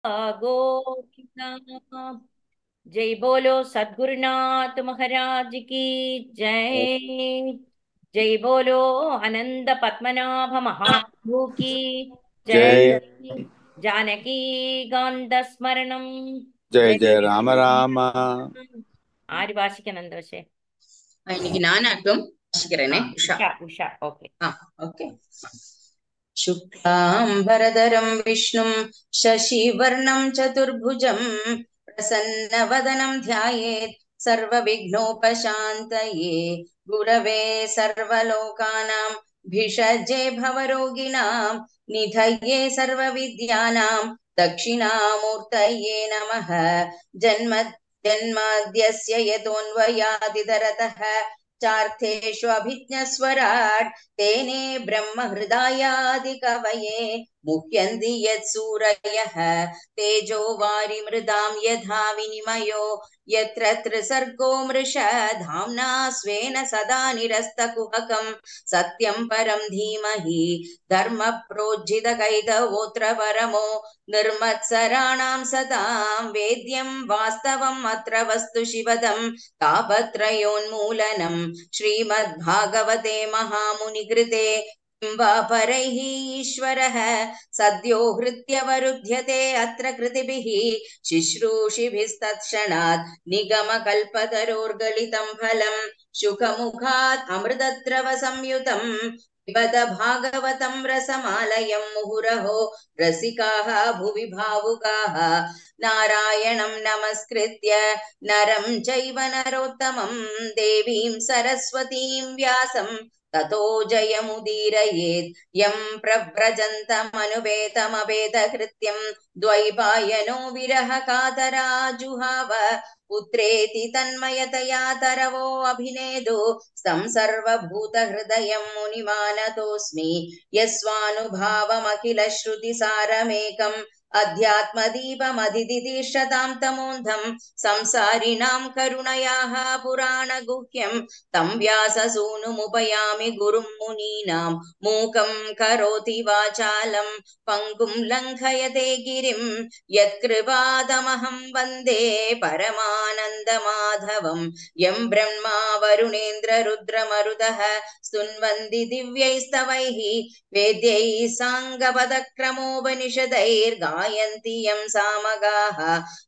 गोविंदा जय बोलो सद्गुरुनाथ महाराज की जय जय बोलो अनंत पद्मनाभ महाप्रभु की जय जानकी गांध स्मरणम ஜெய ஜெய ராம ராம ஆறு வாசிக்கணும் இந்த விஷயம் இன்னைக்கு நானாட்டும் வாசிக்கிறேனே உஷா உஷா உஷா ஓகே ஆ ஓகே शुक्लाम्बरधरं विष्णुं शशिवर्णं चतुर्भुजं प्रसन्नवदनं ध्यायेत् सर्वविघ्नोपशान्तये गुरवे सर्वलोकानां भिषजे भवरोगिणां निधये सर्वविद्यानां दक्षिणामूर्तये नमः जन्म जन्माद्यस्य यतोऽन्वयादिधरतः चार्थेषु अभिज्ञस्वराट् तेने ब्रह्महृदायादिकवये मुह्यन्ति यत्सूरयः तेजो वारिमृदां यथा विनिमयो यत्र त्रिसर्गो मृष धाम्ना स्वेन सदा निरस्तकुहकं सत्यं परं धीमहि धर्मप्रोज्झितकैतवोऽत्र परमो निर्मत्सराणां सतां वेद्यं वास्तवम् अत्र वस्तु शिवदं तापत्रयोन्मूलनं श्रीमद्भागवते महामुनिकृते किं वा परैः ईश्वरः सद्यो हृत्यवरुध्यते अत्र कृतिभिः शुश्रूषिभिस्तत्क्षणात् निगमकल्पतरोर्गलितं फलं शुकमुखात् अमृतद्रवसंयुतं पिबत भागवतं रसमालयं मुहुरहो रसिकाः भुवि भावुकाः नारायणं नमस्कृत्य नरं चैव नरोत्तमं देवीं सरस्वतीं व्यासं ततो जयमुदीरयेत् यं प्रव्रजन्तमनुपेतमपेतकृत्यं द्वैपायनो विरहकातराजुहाव पुत्रेति तन्मयतया तरवो अभिनेदो स्तं सर्वभूतहृदयं मुनिमानतोऽस्मि यस्वानुभावमखिलश्रुतिसारमेकम् अध्यात्मदीपमधिदिदीर्षतां तमोन्धं संसारिणां करुणयाः पुराणगुह्यं तं व्याससूनुमुपयामि गुरुं मुनीनां मूकं करोति वाचालं पङ्गुं लङ्घयते गिरिं यत्कृपादमहं वन्दे परमानन्दमाधवं यं ब्रह्मा वरुणेन्द्ररुद्रमरुदः स्तुन्वन्ति दिव्यैस्तवैः वेद्यैः साङ्गपदक्रमोपनिषदैर्गायन्ति यं सामगाः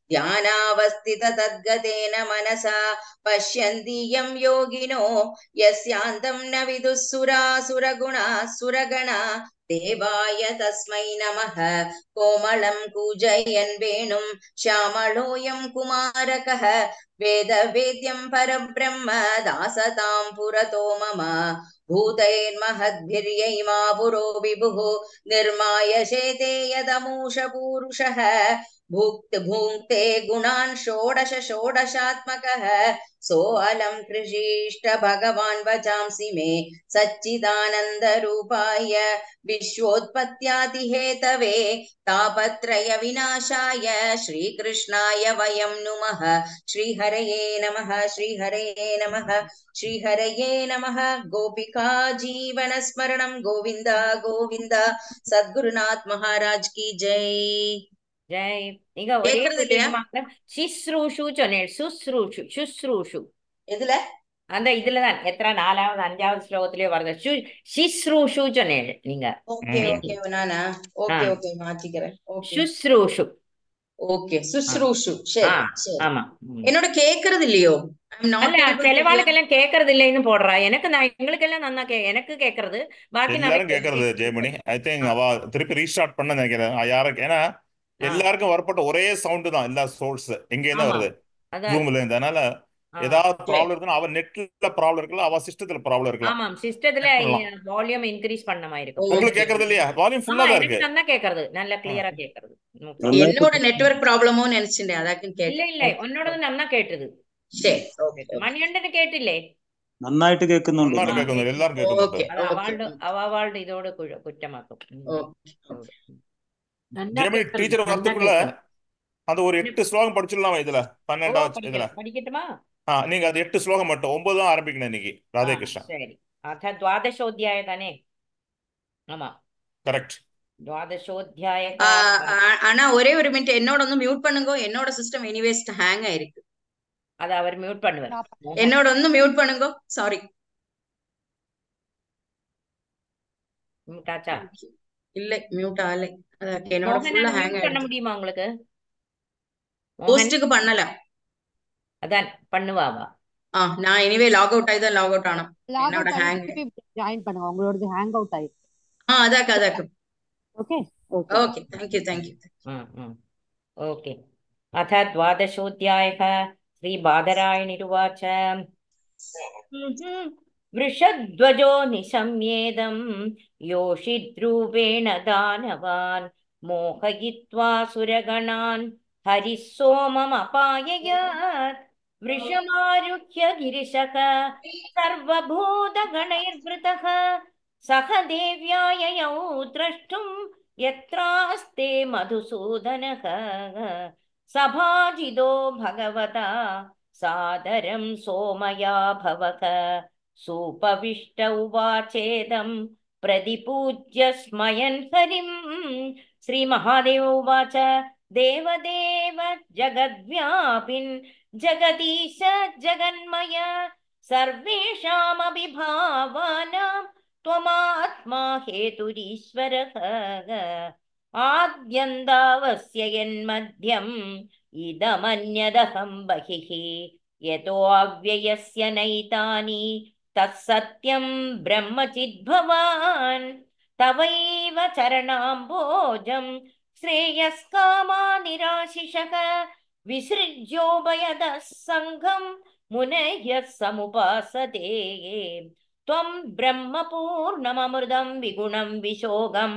ध्यानावस्थिततद्गतेन मनसा पश्यन्ति यं योगिनो यस्यान्तं न विदुः सुरासुरगुणाः सुरगणा देवाय तस्मै नमः कोमलं कूजयन् वेणुं श्यामलोऽयं कुमारकः वेदवेद्यं परब्रह्म दासतां पुरतो मम भूतैर्महद्भिर्यैमा पुरो विभुः निर्माय शेते यदमूषपूरुषः भुक् भुङ्क्ते गुणान् षोडश षोडशात्मकः सोऽलं कृषीष्ट भगवान् वचांसि मे सच्चिदानन्दरूपाय विश्वोत्पत्त्यादिहेतवे तापत्रयविनाशाय श्रीकृष्णाय वयं नुमः श्रीहरये नमः श्रीहरये नमः श्रीहरये नमः गोपिका जीवनस्मरणं गोविन्द गोविन्द सद्गुरुनाथ महाराज की जय ஜெய் நீங்க ஒரே கேக்குறது இல்லையா? மாத்திரம் சிஸ்ரூஷு சொன்னேன் சுஸ்ரூஷு சுஸ்ரூஷு எதுல அந்த இதுலதான் எத்தனை நாலாவது அஞ்சாவது ஸ்லோகத்திலேயே வருது சு சிஸ்ரூஷு சொன்னேன் நீங்க ஓகே ம். ஓகே நானா ஓகே ஆ. ஓகே மாத்திக்கிறேன் ஓகே சுஸ்ரூஷு ஓகே சுஸ்ரூஷு சரி ஆ, சரி ஆமா ம். என்னோட கேக்குறது இல்லையோ I'm not அல்ல able to hear. சிலவாளுக்கெல்லாம் கேக்குறது இல்லைன்னு போடுறா எனக்கு நான் எங்களுக்கெல்லாம் நன்னா கே எனக்கு கேக்குறது பாக்கி நிறைய எல்லாரும் கேக்குறது ஜெயமணி ஐ திங்க் அவ திருப்பி ரீஸ்டார்ட் பண்ண நினைக்கிறேன் அஹ் யாருக்கு ஏன்னா எல்லாருக்கும் வரப்பட்ட ஒரே சவுண்ட் தான் எல்லா சோர்ஸ் எங்க இருந்து ஆமா. வருது அதான் ஜூம்ல இருந்து அதனால ஆ. ஏதாவது ப்ராப்ளம் இருக்குன்னா அவ நெட்ல ப்ராப்ளம் இருக்கலாம் அவ சிஸ்டத்துல ப்ராப்ளம் இருக்கலாம் ஆமாம் சிஸ்டத்துல பண்ணலாம். வால்யூம் இன்க்ரீஸ் பண்ண மாதிரி இருக்கும் ஓ. உங்களுக்கு கேக்குறது இல்லையா வால்யூம் ஆமா ஃபுல்லா தான் எனக்கு இருக்கு நல்லா கேக்குறது நல்லா கிளியரா கேக்குறது என்னோட நெட்வொர்க் ப்ராப்ளமோ நினைச்சிட்டேன் அதாக்கும் இல்ல கேட்டேன் இல்ல உன்னோடது നന്നാ കേട്ടത് சரி ஓகே മണിയണ്ടന് കേട്ടില്ലേ നന്നായിട്ട് കേൾക്കുന്നുണ്ട് எல்லாரும் ഞാൻ. கேட்குது എല്ലാரும் ഓക്കെ கேட்குது അത് അവളുടെ അവ അവളുടെ ഇതോട് കുഴ- കുറ്റമാക്കും ഉം. ஓகே ஜெயமணி டீச்சர் வரதுக்குள்ள அந்த ஒரு எட்டு ஸ்லோகம் படிச்சிடலாமா இதுல ஓ, பன்னெண்டாவது இதுல പഠിക്ക- പഠിക്കட்டுமா ஆ நீங்க அது எட்டு ஸ்லோகம் மட்டும் ஒன்பது தான் ஆரம்பிக்கணும் இன்னைக்கு ராதே ആ, கிருஷ்ணா ശരി അഥ ദ്വാദശോധ്യായ തന്നെ ആമാ கரெக்ட் துவாதசோத்தியாய ஆஹ் ஆ- ஆனா ஒரே ஒரு மினிட் என்னோட வந்து மியூட் பண்ணுங்க என்னோட சிஸ்டம் எனிவேஸ் ஹேங் ஆயிருக்கு அதை அவர் மியூட் பண்ணுவார் மோகன் என்னோட வந்து மியூட் பண்ணுங்க சாரி மியூட் ஆச்சா இல்ல மியூட் ஆகலை அதான் என்னோட மோகன் ஃபுல்லா ஹேங் மியூட் பண்ண ஆயிடுச்சு முடியுமா உங்களுக்கு மோகன் போஸ்டுக்கு பண்ணல அதான் பண்ணுவாவா ஆ நான் எனிவே லாக் அவுட் ஆகி தான் லாக் அவுட் ஆனேன் லாக் என்னோட அவுட் ஹேங் ஆகி ஜாயின் பண்ணுங்க உங்களோடது ஹேங் அவுட் ஆயிருக்கு ஆ அதாக்கு அதாக்கு okay okay okay thank you thank you okay अथ द्वादशोऽध्यायः श्रीबादरायणिरुवाच वृषध्वजो निशम्येदं योषिद्रूपेण दानवान् मोहयित्वा सुरगणान् हरिः सोममपाययत् वृषमारुह्य गिरिशः सर्वभूतगणैर्वृतः सह देव्या ययौ द्रष्टुम् यत्रास्ते मधुसूदनः सभाजिदो भगवता सादरं सोमया भवक सूपविष्ट उवाचेदं प्रतिपूज्य स्मयन् हरिं श्रीमहादेव उवाच देवदेव जगद्व्यापिन् जगदीश जगन्मय सर्वेषामपि भावानां त्वमात्मा हेतुरीश्वरः आद्यन्दावस्य यन्मध्यम् इदमन्यदहं बहिः यतोऽव्ययस्य नैतानि तत्सत्यं ब्रह्मचिद्भवान् तवैव चरणाम्भोजं श्रेयस्कामा निराशिषः विसृज्योभयदः सङ्घं मुनयः समुपासते त्वं ब्रह्मपूर्णममृतं विगुणं विशोगम्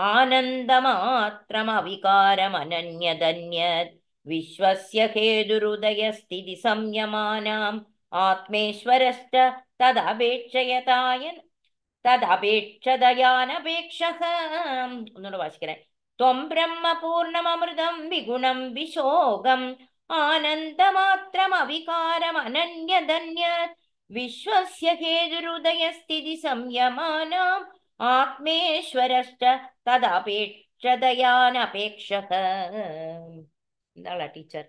आनन्दमात्रमविकारमनन्यदन्यत् विश्वस्य हेतुरुदयस्थिति संयमानाम् आत्मेश्वरश्च तदपेक्षयताय तदपेक्षदयानपेक्षः ഒന്നുകൂടെ വായിக்கிறேன் त्वं ब्रह्मपूर्णममृतं विगुणं विशोगम् आनन्दमात्रमविकारमनन्यदन्यत् विश्वस्य हेतुरुदयस्थिति संयमानाम् ആത്മേശ്വരശ്ച തദപേക്ഷതയാനപേക്ഷക എന്താണ് ടീച്ചർ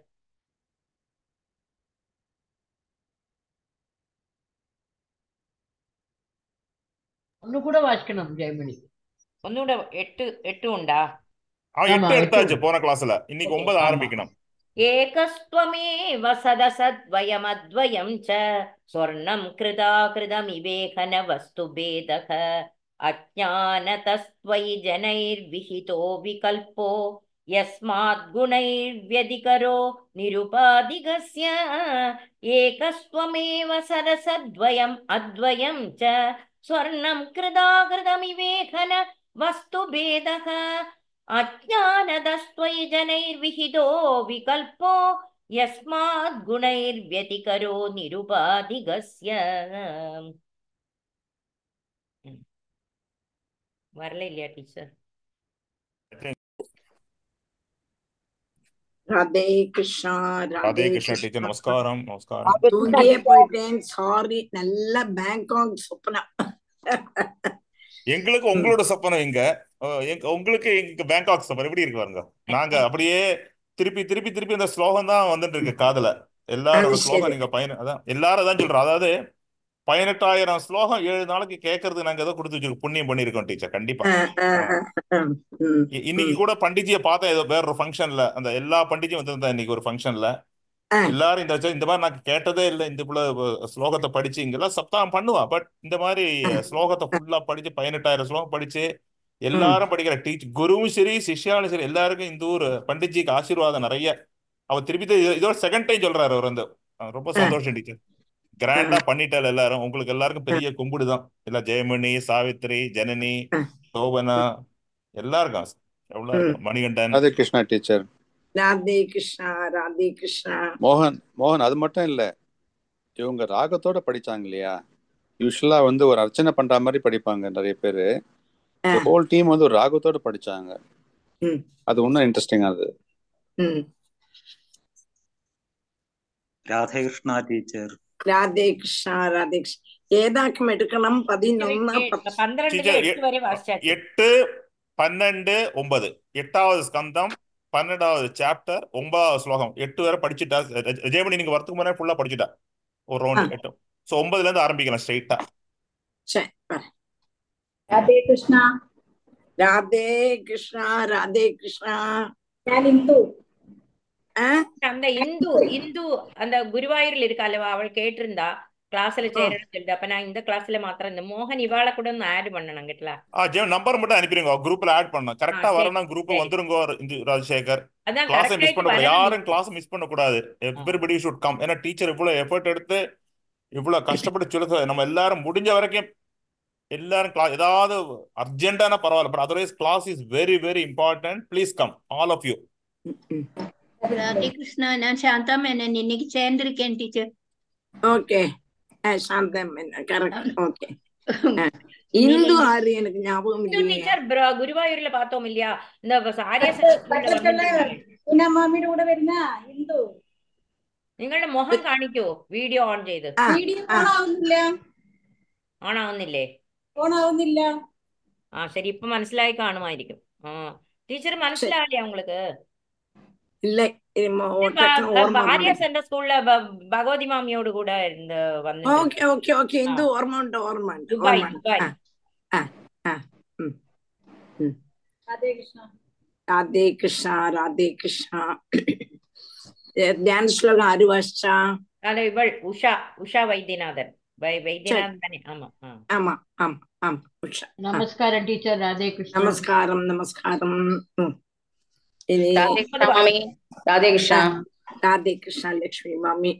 ഒന്നുകൂടെ വായിക്കണം ജയമണി ഒന്നുകൂടെ എട്ട് എട്ടും ഉണ്ടാ ആ ஆமா எட்டு எட்டு எடுத்தாச்சு போன கிளாஸ்ல இன்னைக்கு ஒன்பது ஆமா ஆரம்பிக்கணும் ഏകസ്ത്വമേവ സദസദ്വയമദ്വയം ച സ്വർണം കൃതാകൃതമിവേഹന വസ്തുഭേദഃ അജ്ഞാനതസ്ത്വയി ജനൈർവിഹിതോ വികൽപ്പോ യസ്മാത് ഗുണൈർവ്യതികരോ നിരുപാധികസ്യ ഏകസ്ത്വമേവ സരസദ്വയം അദ്വയം ച സ്വർണം കൃതാകൃതമിവേഹന വസ്തുഭേദഃ अज्ञानदस्त्वयि जनैर्विहितो विकल्पो यस्मात् गुणैर्व्यतिकरो निरुपाधिगस्य வரலையா டீச்சர் ராதே கிருஷ்ணா ராதே ராதே கிருஷ்ண டீச்சர் கிருஷ்ணா நமஸ்காரம் நமஸ்காரம் தூங்கியே போயிட்டேன் சாரி நல்ல பேங்காக் சொப்பனம் எங்களுக்கு உங்களோட சப்பனம் எங்க அஹ் எங்க- உங்களுக்கு எங்க பேங்காக் சப்பனம் எப்படி இருக்கு பாருங்க நாங்க அப்படியே திருப்பி திருப்பி திருப்பி அந்த ஸ்லோகம் தான் வந்துட்டு இருக்கு காதுல எல்லாரும் அது அந்த ஸ்லோகம் சரி நீங்க பயன் அதான் எல்லாரும் தான் சொல்றோம் அதாவது பதினெட்டாயிரம் ஸ்லோகம் ஏழு நாளைக்கு கேட்கறது நாங்க ஏதோ கொடுத்து வச்சிருக்கோம் புண்ணியம் பண்ணியிருக்கோம் டீச்சர் கண்டிப்பா அஹ், அஹ், அஹ் அஹ், அஹ், உம், இ- இன்னைக்கு உம், கூட பண்டிஜியை பார்த்தேன் ஏதோ வேற ஒரு ஃபங்க்ஷன்ல அந்த எல்லா பண்டிஜியும் வந்திருந்தா இன்னைக்கு ஒரு ஃபங்க்ஷன்ல அஹ், எல்லாரும் இந்த இந்த மாதிரி நான் கேட்டதே இல்லை இந்த புள்ள ஸ்லோகத்தை படிச்சு இங்கெல்லாம் சப்தாகம் பண்ணுவா பட் இந்த மாதிரி அஹ், ஸ்லோகத்தை ஃபுல்லா படிச்சு பதினெட்டாயிரம் ஸ்லோகம் படிச்சு உம், எல்லாரும் படிக்கிற டீச் குருவும் சரி சிஷ்யாலும் சரி எல்லாருக்கும் இந்த ஊர் பண்டிட்ஜிக்கு ஆசீர்வாதம் நிறைய அவர் திருப்பி தான் இது- இதோட செகண்ட் டைம் சொல்றாரு அவர் வந்து அஹ் ரொம்ப அஹ், சந்தோஷம் டீச்சர் கிராண்டா அஹ், பண்ணிட்டால் எல்லாரும் உங்களுக்கு எல்லாருக்கும் அஹ், பெரிய கும்பிடு தான் இல்ல ஜெயமணி சாவித்ரி ஜனனி அஹ், சோபனா எல்லாருக்கும் எவ்வளவு உம். இருக்கும் மணிகண்டன் ராதே கிருஷ்ணா டீச்சர் ராதே கிருஷ்ணா ராதே கிருஷ்ணா மோகன் மோகன் அது மட்டும் இல்ல இவங்க ராகத்தோட படிச்சாங்க இல்லையா யூஸ்வலா வந்து ஒரு அர்ச்சனை பண்ற மாதிரி படிப்பாங்க நிறைய பேரு அஹ், ஹோல் டீம் வந்து ஒரு ராகத்தோட படிச்சாங்க உம், அது இன்னும் இன்ட்ரெஸ்டிங்கா அது உம். രാധകൃഷ്ണ ടീച്ചർ രാധേ കൃഷ്ണ രാധേ കൃഷ്ണ ഏതാക്കും എടുക്കണം പതിനൊന്ന് ഏ- പത്ത് പന്ത്രണ്ടിലെ டீச்சர் எட்டு வரை வாசிச்சாச்சு எட்டு பன்னெண்டு ஒன்பது எட்டாவது ஸ்கந்தம் பன்னெண்டாவது சாப்டர் ஒன்பதாவது ஸ்லோகம் எட்டு வரை படிச்சுட்டா ஜெயமணி நீங்க வரத்துக்கு முன்னாடி ஃபுல்லா படிச்சுட்டா ஒரு ஆ ரவுண்ட் எட்டு ஸோ ஒன்பதுல இருந்து ஆரம்பிக்கலாம் ஸ்ட்ரைட்டா சரி வரேன். രാധേ കൃഷ്ണ ராதே கிருஷ்ணா ராதே கிருஷ்ணா ഞാൻ ഇന്ദു ஆ அந்த இந்து இந்து அந்த குருவாயூர்ல இருக்கா அல்லவா அவள் கேட்டிருந்தா கிளாஸ்ல ஆ சேரணும்னு சொல்லிட்டு அப்ப நான் இந்த கிளாஸ்ல மாத்திரம் இந்த மோகன் இவாளை கூட ஒன்று ஆட் பண்ணணும் கிட்டல ஆ ஜெயம் நம்பர் மட்டும் அனுப்பிடுங்க குரூப்ல ஆட் பண்ணணும் ஆ கரெக்டா சரி வரணும் குரூப் சரி வந்துருங்க இந்த ராஜசேகர் அதான் கிளாஸை கரெக்ட் மிஸ் ஆயிட்டு பண்ணக்கூடாது வரணும் யாரும் கிளாஸ் மிஸ் பண்ணக்கூடாது ஆ. எவ்ரிபடி ஷுட் கம் ஏன்னா டீச்சர் இவ்வளவு எஃபர்ட் எடுத்து இவ்வளவு கஷ்டப்பட்டு சொல்லுங்க நம்ம எல்லாரும் முடிஞ்ச வரைக்கும் எல்லாரும் கிளாஸ் ஏதாவது அர்ஜென்ட்டான பரவாயில்ல but otherwise class is very very important please come all of you ம். ராதே கிருஷ்ணா நான் சாந்தா மேனன் இன்னைக்கு சேர்ந்திருக்கேன் teacher okay Shantham correct okay நீங்க இந்து ஆறு எனக்கு ஞாபகம் இந்து இல்லையே டீச்சர் குருவாயூர்ல பார்த்தோம் இல்லையா இந்த ஆர்யா சென்டர் ஸ்கூல்ல പച്ചക്കള്ള വന്നിട്ടുണ്ടെങ്കിൽ പിന്നെ മാമിയുടെ കൂടെ വരുന്ന ഇന്ദു നിങ്ങളുടെ മുഖം കാണിക്കൂ വീഡിയോ ഓൺ ചെയ്ത് ആ വീഡിയോ ആ ഓൺ ആവുന്നില്ല ഓൺ ആവുന്നില്ലേ ഓൺ ആവുന്നില്ല ആ ശരി ഇപ്പൊ മനസ്സിലായി കാണുമായിരിക്കും ആ ടീച്ചർ சரி മനസ്സിലാവില്ലേ உங்களுக்கு இல்லை இம்ம ഇത് ஒரு ப- டக்குனு ப- ஓர்ம ஆர்யா வரும் சென்டர் ஸ்கூல்ல ப- பகவதி மாமியோடு கூட இந்த வந்துட்டு ஓகே ஓகே ஓகே ആ இந்து ஓர்ம உண்டு ஓர்ம உண்டு ദുബായ് ஓர்ம உண்டு ദുബായ് ஆ ஆ ஆ ம் ம் രാധേ കൃഷ്ണ ராதே கிருஷ்ணா ராதே கிருஷ்ணா ധ്യാന ശ്ലോകം ആര് വാசிச்சா അല്ല ഇവൾ ഉഷ ഉഷ വൈദ്യനാഥൻ വൈ சரி വൈദ്യനാഥൻ തന്നെ ആമാ ആ ஆமா ஆமா ஆமா உஷா ஆ നമസ്കാരം ടീച്ചർ രാധേ കൃഷ്ണ நமஸ்காரம் நமஸ்காரம் ம் இனி ராதே ഒമ്പത് கிருஷ்ணா വാ மாமி ராதே ஆ கிருஷ்ணா ராதே கிருஷ்ணா லட்சுமி மாமி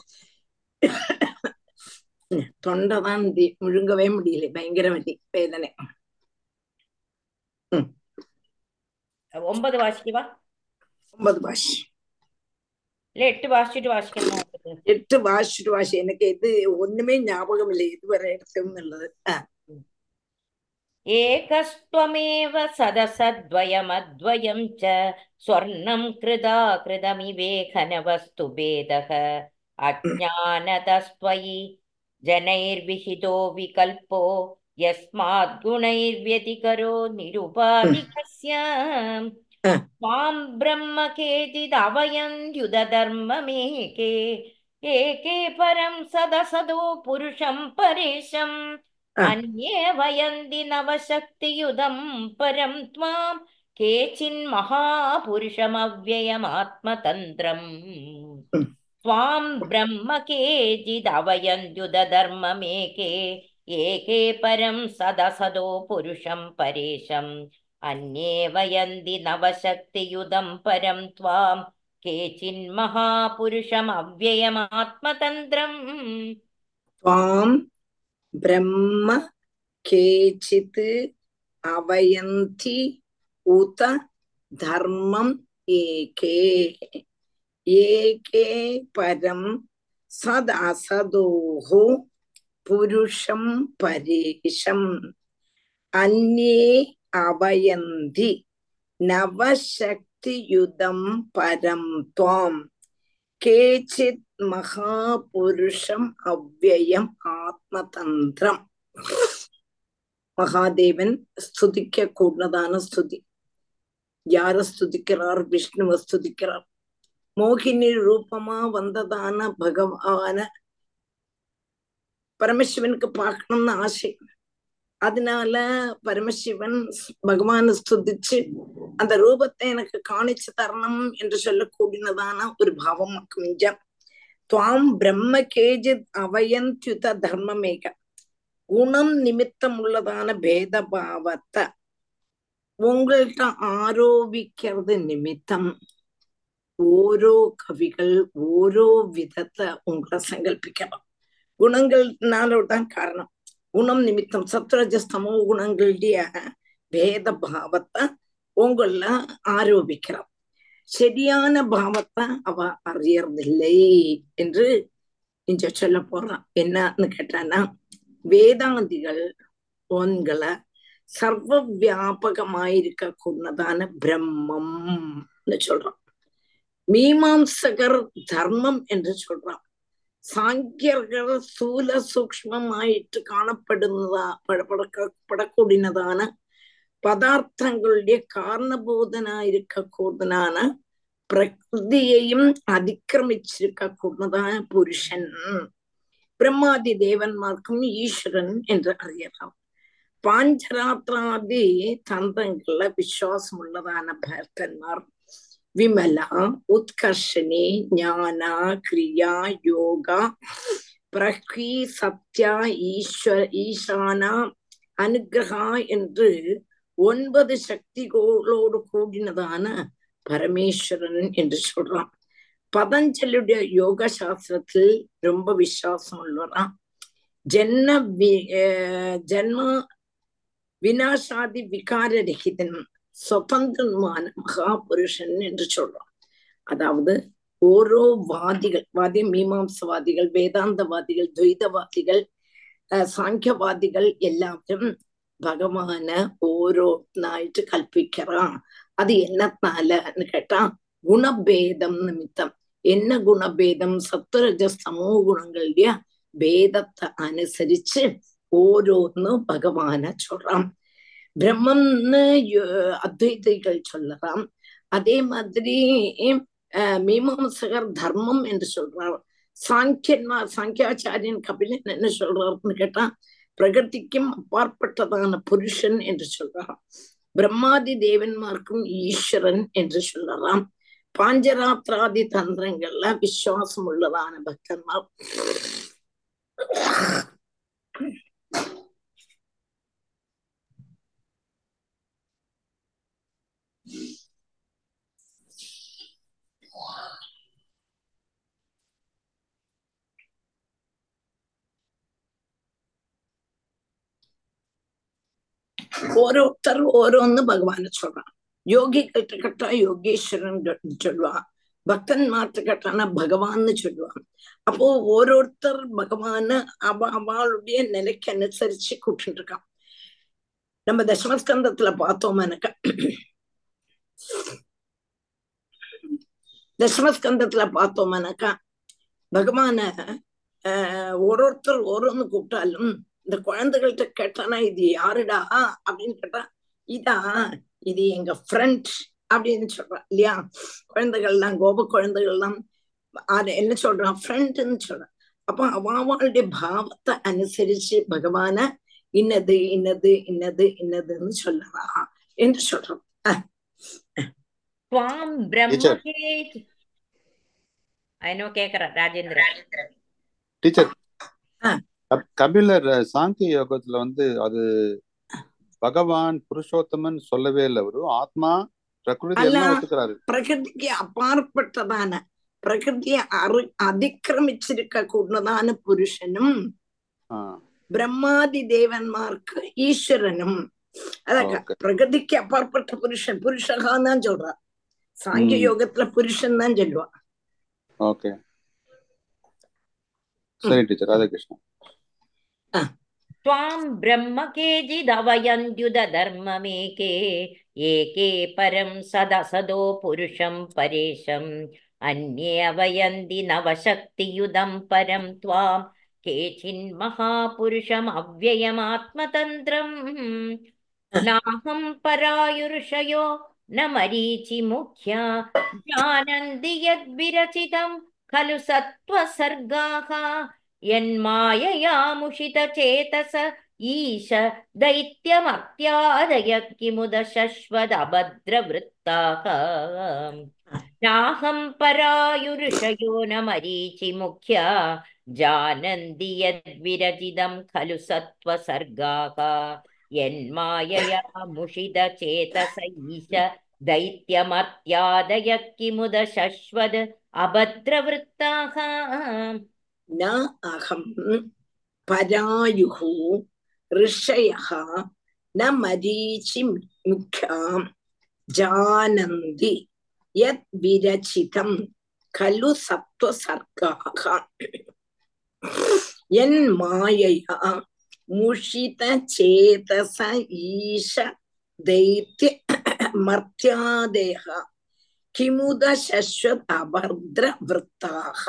தொண்டை தான் தி- முழுங்கவே முடியல பயங்கர வலி வேதனை ம் ഒമ്പത് വാശിക്കുവാ ஒன்பது பாஷ் ഇല്ല എട്ട് വാശിച്ചിട്ട് വാശിക്കണമോ ഒമ്പത് எட்டு வாசிட்டு வாசி எனக்கு இது ஒண்ணுமே ஞாபகம் இல்லை இதுவரை எடுத்தோம்னுള്ളത് ஆ एकस्त्वमेव सदसद्वयमद्वयं च स्वर्णं कृदा कृतमिवेखनवस्तु भेदः अज्ञानतस्त्वयि जनैर्विहितो विकल्पो यस्मात् गुणैर्व्यतिकरो निरुपाधिकस्य ஆ त्वां ब्रह्म केचिदवयन्त्युदधर्ममेके एके परं सदसदो पुरुषं परेशम् ஆ अन्ये वयन्ति नवशक्तियुधं परं त्वां केचिन्महापुरुषमव्ययमात्मतन्त्रम् ம் त्वां ब्रह्म केचिदवयन्त्युदधर्ममेके एके परं सदसदो पुरुषं परेशम् अन्ये वयन्ति नवशक्तियुधं परं त्वां केचिन्महापुरुषमव्ययमात्मतन्त्रम् त्वां ब्रह्म केचित् अवयन्ति उत धर्मम् एके एके परं सदसदोः पुरुषं परेशम् अन्ये अवयन्ति नवशक्तियुधं परं त्वां केचित् மகாபுருஷம் அவ்வயம் ஆத்மதந்திரம் மகாதேவன் ஸ்துதிக்க கூடதான ஸ்துதி யார ஸ்துதிக்கிறார் விஷ்ணுவ ஸ்துதிக்கிறார் மோகினி ரூபமா வந்ததான பகவான பரமசிவனுக்கு பார்க்கணும்னு ஆசை அதனால பரமசிவன் பகவானை ஸ்துதிச்சு அந்த ரூபத்தை எனக்கு காணிச்சு தரணும் என்று சொல்லக்கூடியதான ஒரு பாவம் கொஞ்சம் துவாம் பிரம்ம கேஜித் அவயந்தியுத தர்மமேக குணம் நிமித்தம் உள்ளதான பேத பாவத்தை உங்கள்கிட்ட ஆரோபிக்கிறது நிமித்தம் ഓരോ കവികൾ ഓരോ വിധത്തെ ഉങ്ങളെ സങ്കല്പിക്കണം குணங்கள்னாலதான் காரணம் குணம் நிமித்தம் சத்ரஜஸ்தமோ குணங்களுடைய பேதபாவத்தை உங்கள ஆரோபிக்கிறோம் சரியான பாவத்தை அவ அறியறதில்லை என்று இங்க சொல்ல போறான் என்னன்னு கேட்டானா வேதாந்திகள் உங்களை சர்வ வியாபகமாயிருக்க கூடதான பிரம்மம்னு சொல்றான் மீமாம்சகர் தர்மம் என்று சொல்றான் சாங்கியர்கள் ஸ்தூல சூக்மமாயிட்டு காணப்படுന്നതാ படக்கூடினதான பதார்த்தங்களுடைய காரணபோதனா இருக்க கூடனான பிரகிருதியையும் அதிக்கிரமிச்சிருக்க கூடதான புருஷன் பிரம்மாதி தேவன்மார்க்கும் ஈஸ்வரன் என்று அறியலாம் പാഞ്ചരാത്രാദി തന്ത്രങ്ങളിലെ വിശ്വാസമുള്ളതാണ് ഭക്തന്മാർ വിമല ഉത്കർഷണി ജ്ഞാന ക്രിയ യോഗ പ്രഹ്വി സത്യ ഈശ്വര ഈശാന അനുഗ്രഹ என்று ஒன்பது சக்திகளோடு கூடினதான பரமேஸ்வரன் என்று சொல்றான் பதஞ்சலியுடைய யோக சாஸ்திரத்தில் ரொம்ப விசுவாசம் உள்ளவரான் ஜென்ம ஜென்ம வினாசாதி விகாரரகிதன் சுதந்திரமான மகாபுருஷன் என்று சொல்றோம் அதாவது ஓரோ வாதிகள் வாதி மீமாம்சவாதிகள் வேதாந்தவாதிகள் துவைதவாதிகள் சாங்கியவாதிகள் எல்லாரும் பகவான ஓரோന്നായിട്ട് கல்பிக்கிறான் அது என்னத்தாலன்னு கேட்டா குணபேதம் நிமித்தம் என்ன குணபேதம் சத்துரஜ சமோ குணங்களுடைய பேதத்தை அனுசரிச்சு ஓரோன்னு பகவான சொல்றான் பிரம்மம்னு அத்வைதிகள் சொல்லலாம் அதே மாதிரி மீமாம்சகர் தர்மம் என்று சொல்றார் சாங்கியன்மார் சாங்கியாச்சாரியன் கபிலன் என்ன சொல்றாருன்னு கேட்டா பிரகிருதிக்கும் அப்பாற்பட்டதான புருஷன் என்று சொல்றான் பிரம்மாதி தேவன்மார்க்கும் ஈஸ்வரன் என்று சொல்லலாம் பாஞ்சராத்திராதி தந்திரங்கள்ல விசுவாசம் உள்ளதான பக்தன்மார் ஓரோருத்தர் ஓரோன்னு பகவான சொல்றான் யோகிகள்கிட்ட கேட்டா யோகேஸ்வரன் சொல்லுவான் பக்தன் மாற்ற கேட்டானா பகவான்னு சொல்லுவான் அப்போ ஓரோருத்தர் பகவான அவ அவளுடைய நிலைக்கு அனுசரிச்சு கூப்பிட்டு இருக்கான் நம்ம தசமஸ்கந்தத்துல பார்த்தோம்னாக்கா தசமஸ்கந்தத்துல பார்த்தோம்னாக்கா பகவான ஆஹ் ஒருத்தர் ஒருன்னு கூப்பிட்டாலும் இந்த குழந்தைகள்கிட்ட கேட்டானா இது யாருடா அப்படின்னு கேட்டா இதா இது எங்க ஃப்ரெண்ட் அப்படின்னு சொல்றான் இல்லையா குழந்தைகள்லாம் கோப குழந்தைகள்லாம் அது என்ன சொல்றான் ஃப்ரெண்ட்னு சொல்றான் அப்ப அவளுடைய பாவத்தை அனுசரிச்சு பகவான இன்னது இன்னது இன்னது இன்னதுன்னு சொல்லலாம் என்று சொல்றோம் துவாம் பிரம்மகேத் ஐநோ கேக்குற ராஜேந்திரன் டீச்சர் கபிலர் சாங்கிய யோகத்துல வந்து அது பகவான் புருஷோத்தமன் சொல்லவே இல்லை அவரு ஆத்மா பிரகிருதி எல்லாம் ஒத்துக்கிறாரு பிரகிருதிக்கு அப்பாற்பட்டதான பிரகிருதியை அரு அதிக்கிரமிச்சிருக்க கூடதான புருஷனும் பிரம்மாதி தேவன்மார்க்கு ஈஸ்வரனும் அதான் பிரகிருதிக்கு அப்பாற்பட்ட புருஷன் புருஷகான்னு தான் சொல்றா சாங்கிய யோகத்துல புருஷன் தான் சொல்லுவான் ஓகே சரி டீச்சர் ராதாகிருஷ்ணன் त्वां ब्रह्म केचिदवयन्त्युदधर्ममेके एके परं सदसदो पुरुषं परेशम् अन्ये अवयन्ति नवशक्तियुधं परं त्वां केचिन्महापुरुषमव्ययमात्मतन्त्रम् नाहं परायुरुषयो न मरीचिमुख्या जानन्ति यद्विरचितं खलु सत्त्वसर्गाः यन्मायया मुषितचेतस ईश दैत्यमत्यादय किमुद शश्वदभद्रवृत्ताः नाहं परायुरुषयो न मरीचिमुख्या जानन्ति यद्विरचितं खलु सत्त्वसर्गाः यन्मायया मुषितचेतस ईश दैत्यमत्यादय किमुद शश्वद अभद्रवृत्ताः न अहं परायुः ऋषयः न मरीचि मुख्यां जानन्ति यत् विरचितं खलु सत्त्वसर्गाः यन्मायया मुषितचेतस ईश दैत्य मर्त्यादयः किमुद शश्वत अभद्रवृत्ताः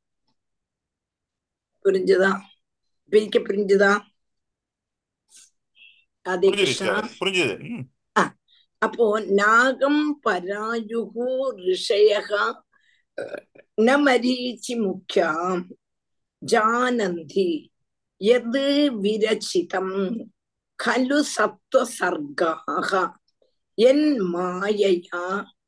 புரிஞ்சுதா பிரிக்க புரிஞ்சுதா அதே கிருஷ்ணா புரிஞ்சுது அப்போ நாகம் பராயுகு ரிஷயக ந மரீச்சி முக்கியாம் ஜானந்தி எது விரச்சிதம் खलु सत्त्वसर्गाः यन्मायया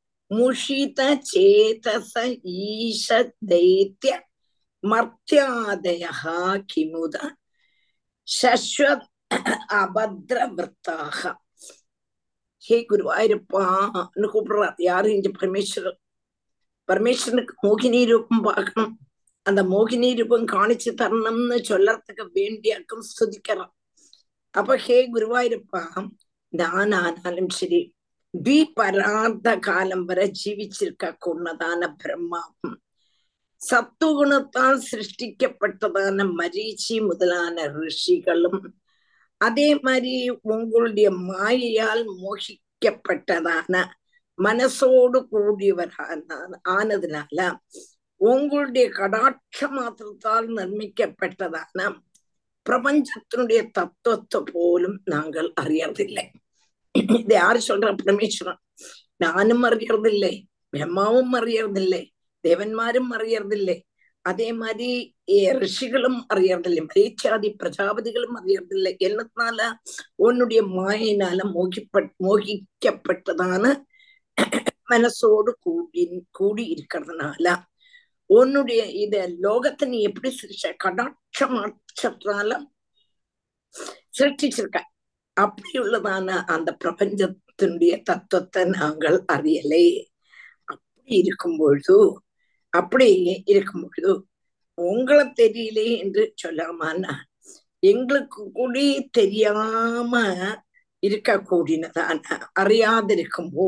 मुषितचेतस ईश दैत्य मर्त्यादयः किमुद शश्वत அபத்ரவர்த்தாக ஹே குருவாயிருப்பான்னு கூப்பிடுறார் யாரு இங்க பரமேஸ்வரர் பரமேஸ்வரனுக்கு மோகினி ரூபம் பார்க்கணும் அந்த மோகினி ரூபம் காணிச்சு தரணும்னு சொல்லறதுக்கு வேண்டியாக்கும் ஸ்துதிக்கிறான் அப்ப ஹே குருவாயிருப்பா நான் ஆனாலும் சரி வி பரார்த்த காலம் வரை ஜீவிச்சிருக்க கூடதான பிரம்மாவும் சத்துகுணத்தால் சிருஷ்டிக்கப்பட்டதான மரீச்சி முதலான ரிஷிகளும் அதே மாதிரி உங்களுடைய மாயையால் மோகிக்கப்பட்டதான மனசோடு கூடியவரான ஆனதுனால உங்களுடைய கடாட்ச மாத்திரத்தால் நிர்மிக்கப்பட்டதான பிரபஞ்சத்தினுடைய தத்துவத்தை போலும் நாங்கள் அறியறதில்லை இது யாரு சொல்ற பரமேஸ்வரன் நானும் அறியறதில்லை பிரம்மாவும் அறியறதில்லை தேவன்மாரும் அறியறதில்லை அதே மாதிரி ரிஷிகளும் அறியறதில்லை மரீச்சாதி பிரஜாபதிகளும் அறியறதில்லை என்னத்தினால உன்னுடைய மாயினால மோகிப்பட் மோகிக்கப்பட்டதான மனசோடு கூடி கூடி இருக்கிறதுனால உன்னுடைய இத லோகத்தை நீ எப்படி சிரிச்ச கடாட்சமாட்சத்தினால சிருஷ்டிச்சிருக்க அப்படி உள்ளதான அந்த பிரபஞ்சத்தினுடைய தத்துவத்தை நாங்கள் அறியலை அப்படி இருக்கும் பொழுது அப்படி இருக்கும் பொழுது உங்களை தெரியலே என்று சொல்லாமன்னா எங்களுக்கு கூட தெரியாம இருக்கக்கூடியதான அறியாதிருக்கும்போ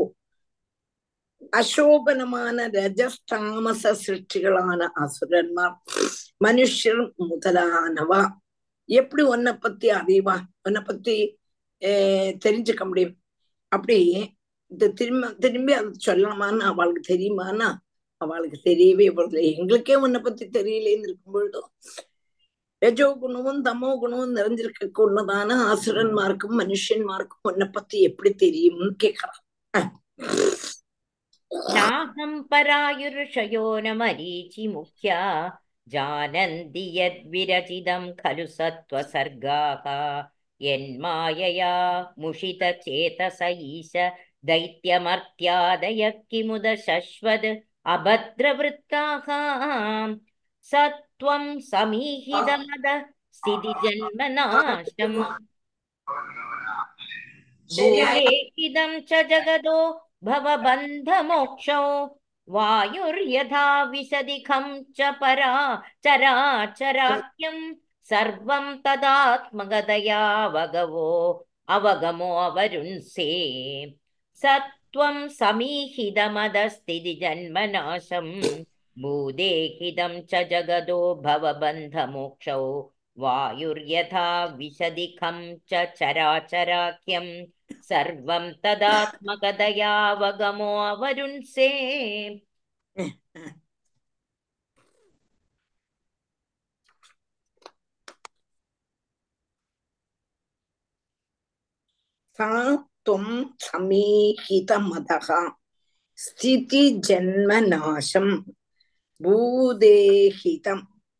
அசோபனமான ரஜஸ்தாமச சிருஷ்டிகளான அசுரன்மார் மனுஷர் முதலானவ எப்படி உன்னை பத்தி அறிவா உன்னை பத்தி அஹ் தெரிஞ்சுக்க முடியும் அப்படி இது திரும்ப திரும்பி அது சொல்லலாமான்னு அவளுக்கு தெரியுமானா அவளுக்கு தெரியவே போறதில்லை எங்களுக்கே உன்னை பத்தி தெரியலேன்னு இருக்கும் பொழுதும் ரஜோ குணமும் தமோ குணமும் நிறைஞ்சிருக்க கூடதான அசுரன்மார்க்கும் மனுஷன்மார்க்கும் உன்னை பத்தி எப்படி தெரியும்னு கேக்குறான் नाहं परायुर्षयो न मरीचि मुख्या जानन्ति यद्विरचितं खलु सत्त्वसर्गाः यन्मायया मुषितचेतस ईश दैत्यमर्त्यादय किमुद शश्वद् अभद्रवृत्ताः सत्त्वं समीहितमद स्थितिजन्मनाशम् भूयेहिदं च जगदो भवबन्धमोक्षौ वायुर्यथा विशदिखं च परा चराचराख्यं सर्वं तदात्मगतयावगवो अवगमो अवरुन्से सत्त्वं समीहितमदस्थितिजन्मनाशम् भूदेहिदं च जगदो भवबन्धमोक्षौ वायुर्यथा विशदिखं च चराचराख्यं सर्वं तदात्मकतयावगमो अवरुन्से सा त्वं समीहितमदः स्थितिजन्मनाशं भूदेहितं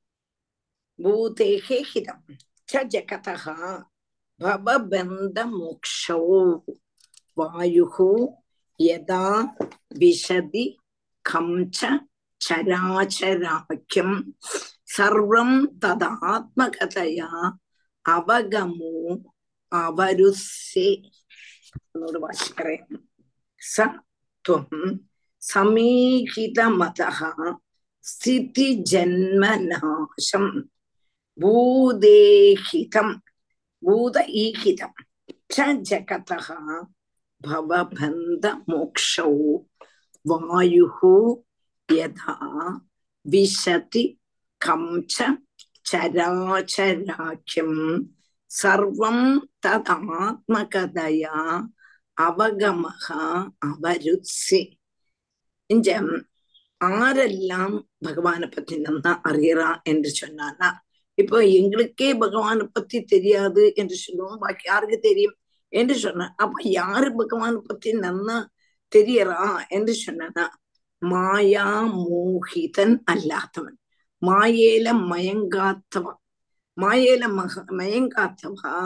भूतेः हितं च जगतः भवबन्धमोक्षौ वायुः यदा विशदि खं च चराचराख्यं सर्वं तदात्मकतया अवगमो അവരുസേ എന്നോട് വാശിക്കറേൻ സ ത്വം സമീഹിതമത സ്ഥിതിജന്മനാശം ഭൂദേഹിതം ഭൂതഈഹിതം ച ജഗതഃ ഭവബന്ധമോക്ഷൗ വായുഃ യഥാ വിശതി കം ച ചരാചരാഖ്യം സർവം തദാത്മകതയാ அவகமக அவருசி இங்க ஆரெல்லாம் பகவானை பத்தி நல்லா அறியறா என்று சொன்னானா இப்போ எங்களுக்கே பகவானை பத்தி தெரியாது என்று சொல்லுவோம் பாக்கி யாருக்கு தெரியும் என்று சொன்னார் அப்ப யாரு பகவான் பத்தி நன்னா தெரியறா என்று சொன்னா மாயா மோகிதன் அல்லாதவன் மாயேல மயங்காத்தவா மாயேல மக மயங்காத்தவா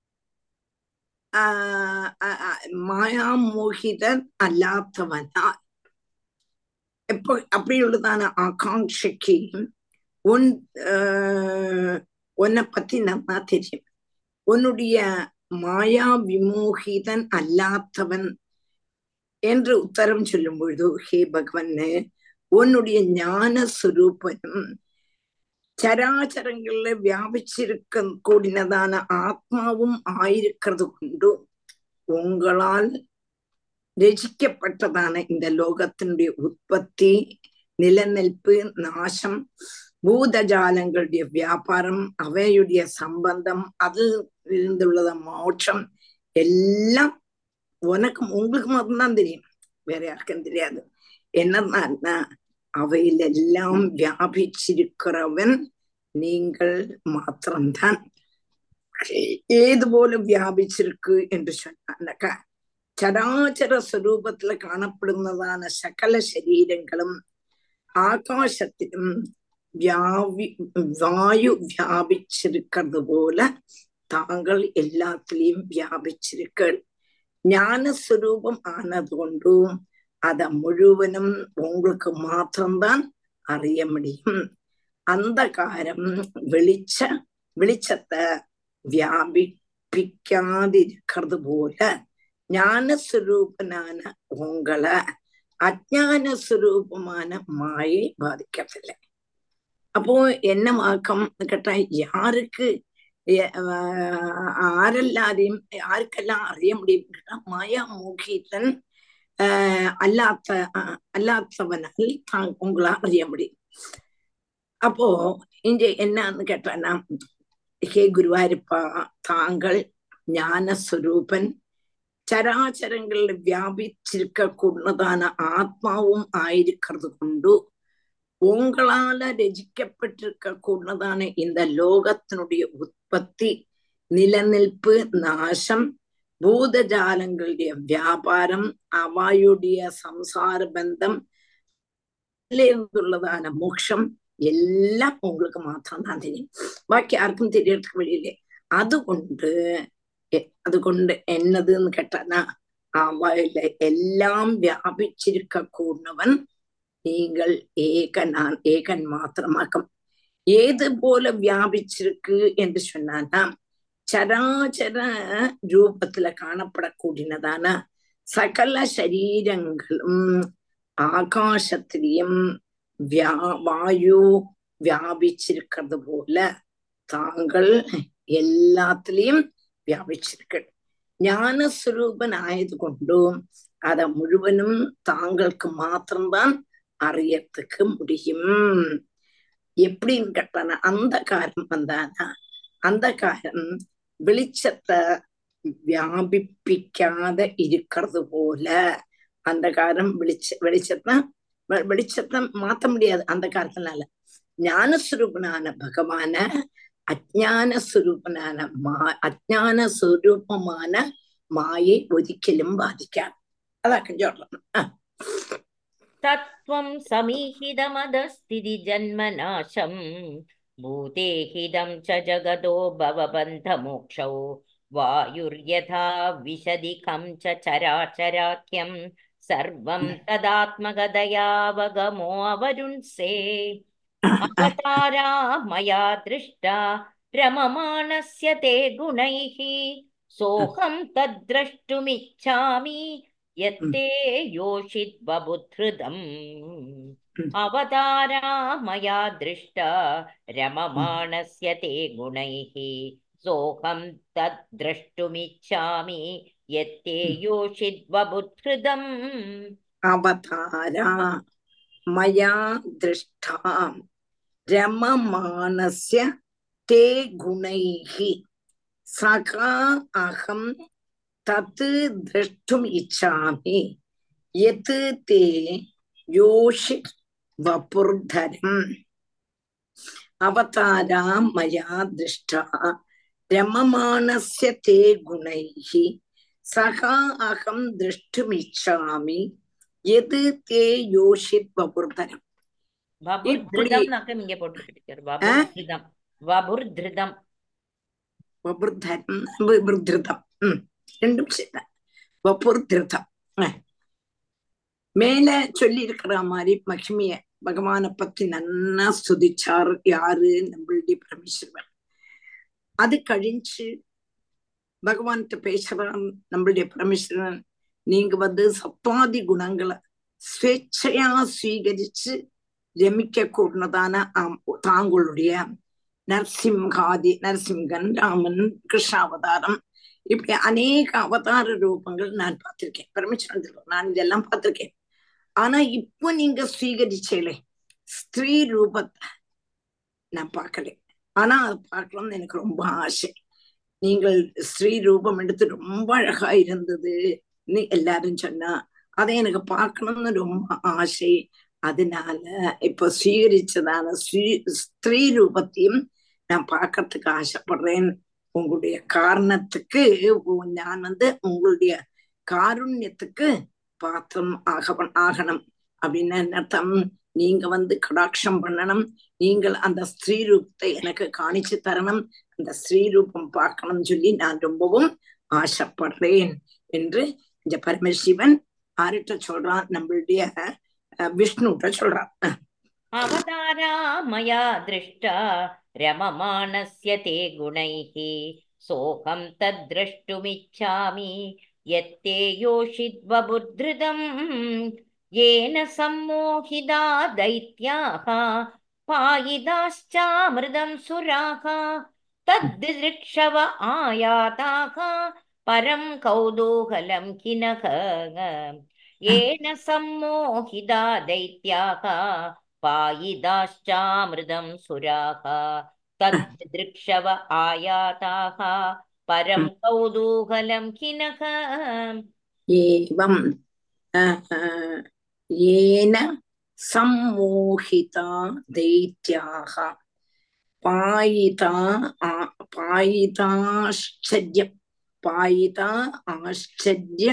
ஆஹ் ஆஹ் ஆஹ் மாயா மோகிதன் அல்லாதவனா எப்ப அப்படியுள்ளதான ஆகாங்ஷைக்கு உன் ஆஹ் உன்னை பத்தி நன்னா தெரியும் உன்னுடைய மாயா விமோகிதன் அல்லாதவன் என்று உத்தரம் சொல்லும் பொழுது ஹே பகவன்னு உன்னுடைய ஞான சுரூபனும் ചരാചരങ്ങളില് വ്യാപിച്ചിരിക്ക കൂടിനതാണ് ആത്മാവും ആയിരിക്കുന്നത് കൊണ്ടും ഉങ്ങളാൽ രചിക്കപ്പെട്ടതാണ് இந்த லோகத்தினுடைய உற்பத்தி நிலநிൽப்பு நாசம் பூதஜாலங்களுடைய வியாபாரம் அவையுடைய சம்பந்தம் அதில் இருந்துள்ளத மோட்சம் எல்லாம் உனக்கு உங்களுக்கு மட்டும்தான் தெரியும் வேற யாருக்கும் தெரியாது என்னன்னா அவையிலெல்லாம் வியாபிச்சிருக்கிறவன் நீங்கள் மாத்திரம்தான் ஏது போல வியாபிச்சிருக்கு என்று சொன்னாக்கா ചരാചര സ്വരൂപത്തിൽ കാണപ്പെടുന്നതാണ് സകല ശരീരങ്ങളും ആകാശത്തിലും വ്യാപി വായു വ്യാപിച്ചിരിക്കുന്നത് പോലെ താങ്കൾ എല്ലാത്തിലെയും വ്യാപിച്ചിരിക്കൾ ஞானஸ்வரூபம் ஆனது கொண்டும் அத முழுவதும் உங்களுக்கு மாத்திரம்தான் அறிய முடியும் அந்த காரம் வெளிச்ச வெளிச்சத்தை வியாபிப்பிக்காதிருக்கிறது போல ஞானஸ்வரூபனான உங்களை அஜான சுரூபமான மாயை பாதிக்கவில்லை அப்போ என்ன மாக்கம் கேட்டா யாருக்கு ആരെല്ലാരെയും ആർക്കെല്ലാം അറിയാൻ முடியும் കേട്ടാ மாயா மோகிதன் ஆஹ் அல்லாத்த அல்லாத்தவனால் தான் உங்களா அறிய முடியும் அப்போ இங்க என்னன்னு கேட்டானா ஹே குருவாரிப்பா தாங்கள் ஞானஸ்வரூபன் ചരാചരങ്ങളിൽ വ്യാപിച്ചിരിക്കൂടുന്നതാണ് ആത്മാവും ആയിരിക്കുന്നത് കൊണ്ടു உங்களால ரசிக்கப்பட்டிருக்க கூடதான இந்த லோகத்தினுடைய உற்பத்தி நிலநிൽப்பு நாசம் பூதஜாலங்களுடைய வியாபாரம் அவாயுடைய சம்சார பந்தம் இருந்துள்ளதான மோட்சம் எல்லாம் உங்களுக்கு மாத்திரம் தான் தெரியும் பாக்கி யாருக்கும் தெரியறதுக்கு வழியிலே அதுകൊണ്ട് അതുകൊണ്ട് എന്നതെന്ന് കേട്ടാ അവയില എല്ലാം വ്യാപിച്ചിരിക്ക കൂടവൻ நீங்கள் ஏகனான் ஏகன் மாத்திரமாக்கம் ஏது போல வியாபிச்சிருக்கு என்று சொன்னானா சராச்சர ரூபத்துல காணப்படக்கூடியதான சகல சரீரங்களும் ஆகாசத்திலையும் வியா வாயு வியாபிச்சிருக்கிறது போல தாங்கள் எல்லாத்திலையும் വ്യാപിച്ചിരിക്ക ஞானஸ்வரூபன் ஆயது கொண்டும் அதை முழுவதும் தாங்களுக்கு மாத்திரம்தான் அறியறதுக்கு முடியும் எப்படின்னு கேட்டானா அந்த காரம் வந்தானா அந்த காரம் வெளிச்சத்தை வியாபிப்பிக்காத இருக்கிறது போல அந்த காரம் வெளிச்ச வெளிச்சத்தை வெளிச்சத்தை மாத்த முடியாது அந்த காரத்தினால ஞானஸ்வரூபனான பகவான അജ്ഞാന സ്വരൂപനാന മാ അജ്ഞാന സ്വരൂപமான മായെ ഒരിക്കലും ബാധിക്കാം അതാക്കും ചോട്ടണം ആ തത്വം സമീഹിതമതസ്ഥിതി ജന്മനാശം ഭൂതേഹിതം ച ജഗതോ ഭവബന്ധമോക്ഷൗ വായുർയഥാ വിശദിഖം ച ചരാചരാഖ്യം സർവം തദാത്മകതയാവഗമോ അവരുൺസേ अवतारा मया दृष्टा रममाणस्य ते गुणैः सोऽहं तद्द्रष्टुमिच्छामि यत्ते योषिद्बबुधृदम् अवतारा मया दृष्टा रममाणस्य ते गुणैः सोऽहं तद्द्रष्टुमिच्छामि यत्ते योषिद्बबुधृदम् അവതാര മയാ ദൃഷ്ട രമമാണസ്യ തേ ഗുണൈः സഖ അഹം തത് ദ്രഷ്ടും ഇച്ഛാമി യത് തേ യോഷി വപുർധരം അവതാരാ മയാ ദൃഷ്ട രമമാണസ്യ തേ ഗുണൈः சகா அகம் திருஷ்டுமிச்சாமி எது தே யோஷித் வபுர்தரம் வபுர் இப்படி திருதம் இங்க போட்டிருக்கு டீச்சர் வபுர் திருதம் வபுர் திருதம் வபுர்தரம் விபுர்திருதம் ம் ரெண்டும் சேர்த்த வபுர்திருதம் மேல சொல்லி இருக்கிற மாதிரி மகிமைய பகவானை பத்தி நன்னா ஸ்துதிச்சார் யாரு நம்மளுடைய பரமேஸ்வரன் அது கழிஞ்சு பகவான்கிட்ட பேசுறான் நம்மளுடைய பரமேஸ்வரன் நீங்க வந்து சத்வாதி குணங்களை ஸ்வேച്ഛயா സ്വീകരിച്ച് രമിക്ക കൂടുന്നതാണ് താങ്കളുடைய நரசிம்ஹாதி நரசிம்கன் ராமன் கிருஷ்ணாவதாரம் இப்படி அநேக அவதார ரூபங்கள் நான் பார்த்திருக்கேன் பரமேஸ்வரன் நான் இதெல்லாம் பார்த்திருக்கேன் ஆனா இப்போ நீங்க ஸ்வீகரிச்சேலே ஸ்திரீ ரூபத்தை நான் பார்க்கல ஆனா அது பார்க்கலாம்னு எனக்கு ரொம்ப ஆசை நீங்கள் ஸ்ரீ ரூபம் எடுத்து ரொம்ப அழகா இருந்ததுன்னு எல்லாரும் சொன்னா அதை எனக்கு பார்க்கணும்னு ரொம்ப ஆசை அதனால இப்ப ஸ்வீகரிச்சதான ஸ்ரீ ஸ்திரீ ரூபத்தையும் நான் பார்க்கறதுக்கு ஆசைப்படுறேன் உங்களுடைய காரணத்துக்கு நான் வந்து உங்களுடைய காருண்யத்துக்கு பாத்திரம் ஆக ஆகணும் அப்படின்னு அர்த்தம் நீங்க வந்து கடாட்சம் பண்ணணும் நீங்கள் அந்த ஸ்ரீ ரூபத்தை எனக்கு காணிச்சு தரணும் அந்த ஸ்ரீ ரூபம் பார்க்கணும்னு சொல்லி நான் ரொம்பவும் ஆசைப்படுறேன் என்று இந்த பரமசிவன் ஆரிட்ட சொல்றான் நம்மளுடைய விஷ்ணுட்ட சொல்றான் அவதாரா மயா திருஷ்டா ரமமானஸ்ய தே குணைः सोऽहं तद्द्रष्टुमिच्छामि यत्ते योषिद्वबुद्धृतम् येन सम्मोहिता दैत्याः पायिदाश्चामृतं सुराः तद्दृक्षव आयाताः परं कौतूहलं किनः येन सम्मोहिता दैत्याः पायिदाश्चामृतं सुराः तद्दृक्षव आयाताः परं कौतूहलं किनः एवं येन सम्मोहिता दैत्याः पायिता पायिताश्चर्य पायिता आश्चर्य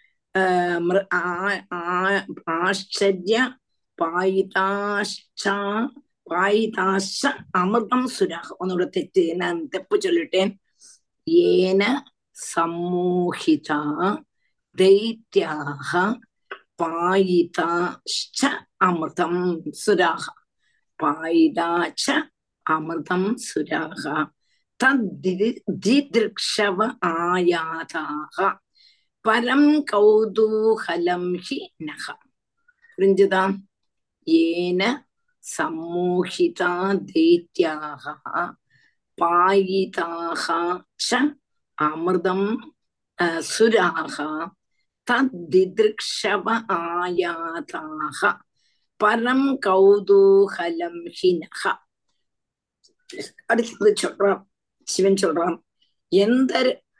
आश्चर्य பாயிதாஷ்சா பாயிதாஷ அமிர்தம் சுராக உன்னோட தெத்து நான் தெப்பு சொல்லிட்டேன் ஏன சம்மோகிதா தைத்யாக பாயிதாஷ்ச அமிர்தம் சுராக பாயிதாச்ச அமிர்தம் சுராக தத்திருக்ஷவ ஆயாதாக பரம் கௌதூகலம் ஹி நக புரிஞ்சுதா ஏன சம்மோகிதா தைத்யாக பாயிதாக ச அமிர்தம் சுராக தத்திருக்ஷவ ஆயாதாக பரம் கௌதூகலம் ஹினக அடுத்தது சொல்றான் சிவன் சொல்றான் எந்த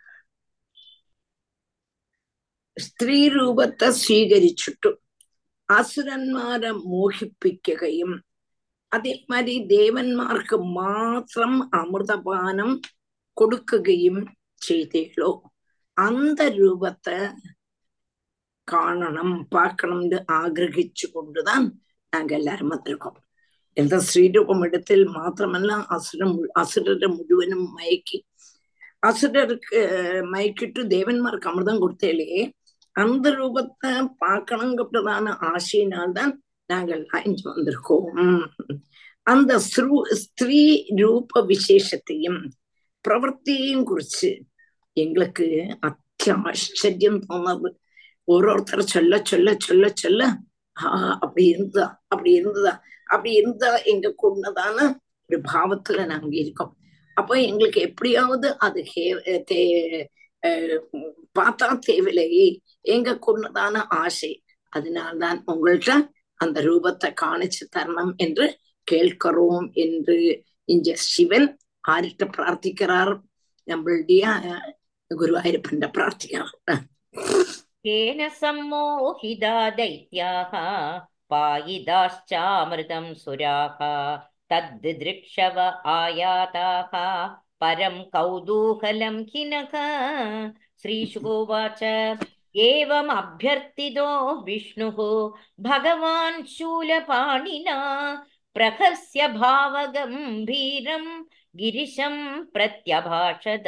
സ്ത്രീ രൂപത്തെ സ്വീകരിച്ചിട്ടു അസുരന്മാരെ മോഹിപ്പിക്കുകയും അതേമാതിരി ദേവന്മാർക്ക് മാത്രം അമൃതപാനം കൊടുക്കുകയും ചെയ്തേളോ அந்த ரூபத்தை காணணும் பார்க்கணும்னு ஆகிரகிச்சு கொண்டுதான் நாங்க எல்லாரும் வந்திருக்கோம் எந்த ஸ்ரீரூபம் இடத்தில் மாத்திரமല്ല அசுரம் அசுரரை முழுவനും மயக்கி அசுரருக்கு மயக்கிட்டு தேவன்மாருக்கு அமிர்தம் கொடுத்தேலே அந்த ரூபத்தை பார்க்கணுங்கிறதான ஆசையினால்தான் நாங்கள் இங்க வந்திருக்கோம் அந்த ஸ்ரூ ஸ்திரீ ரூப விசேஷத்தையும் பிரவൃத்தியையும் குறிச்சு எங்களுக்கு அத்தியாச்சரியம் தோணுது ஓரோருத்தர் சொல்ல சொல்ல சொல்ல சொல்ல ஆஹ் அப்படி இருந்ததா அப்படி இருந்ததா அப்படி இருந்தா எங்க கொண்டதான ஒரு பாவத்துல நாங்க இருக்கோம் அப்போ எங்களுக்கு எப்படியாவது அது தே பார்த்தா தேவையில்லையே எங்க கொண்டதான ஆசை அதனால்தான் உங்கள்கிட்ட அந்த ரூபத்தை காணிச்சு தரணும் என்று கேட்கிறோம் என்று இங்க சிவன் ஆரிட்ட பிரார்த்திக்கிறார் நம்மளுடைய குருவாயூரப்பன் பிரார்த்திக்கிறார் केन सम्मोहिता दैत्याः पायिदाश्चामृतं सुराः तद्दृक्षव आयाताः परं कौतूहलं किनः श्रीशुकोवाच एवमभ्यर्थितो विष्णुः भगवान् शूलपाणिना प्रहस्य भावगम्भीरं गिरिशं प्रत्यभाषत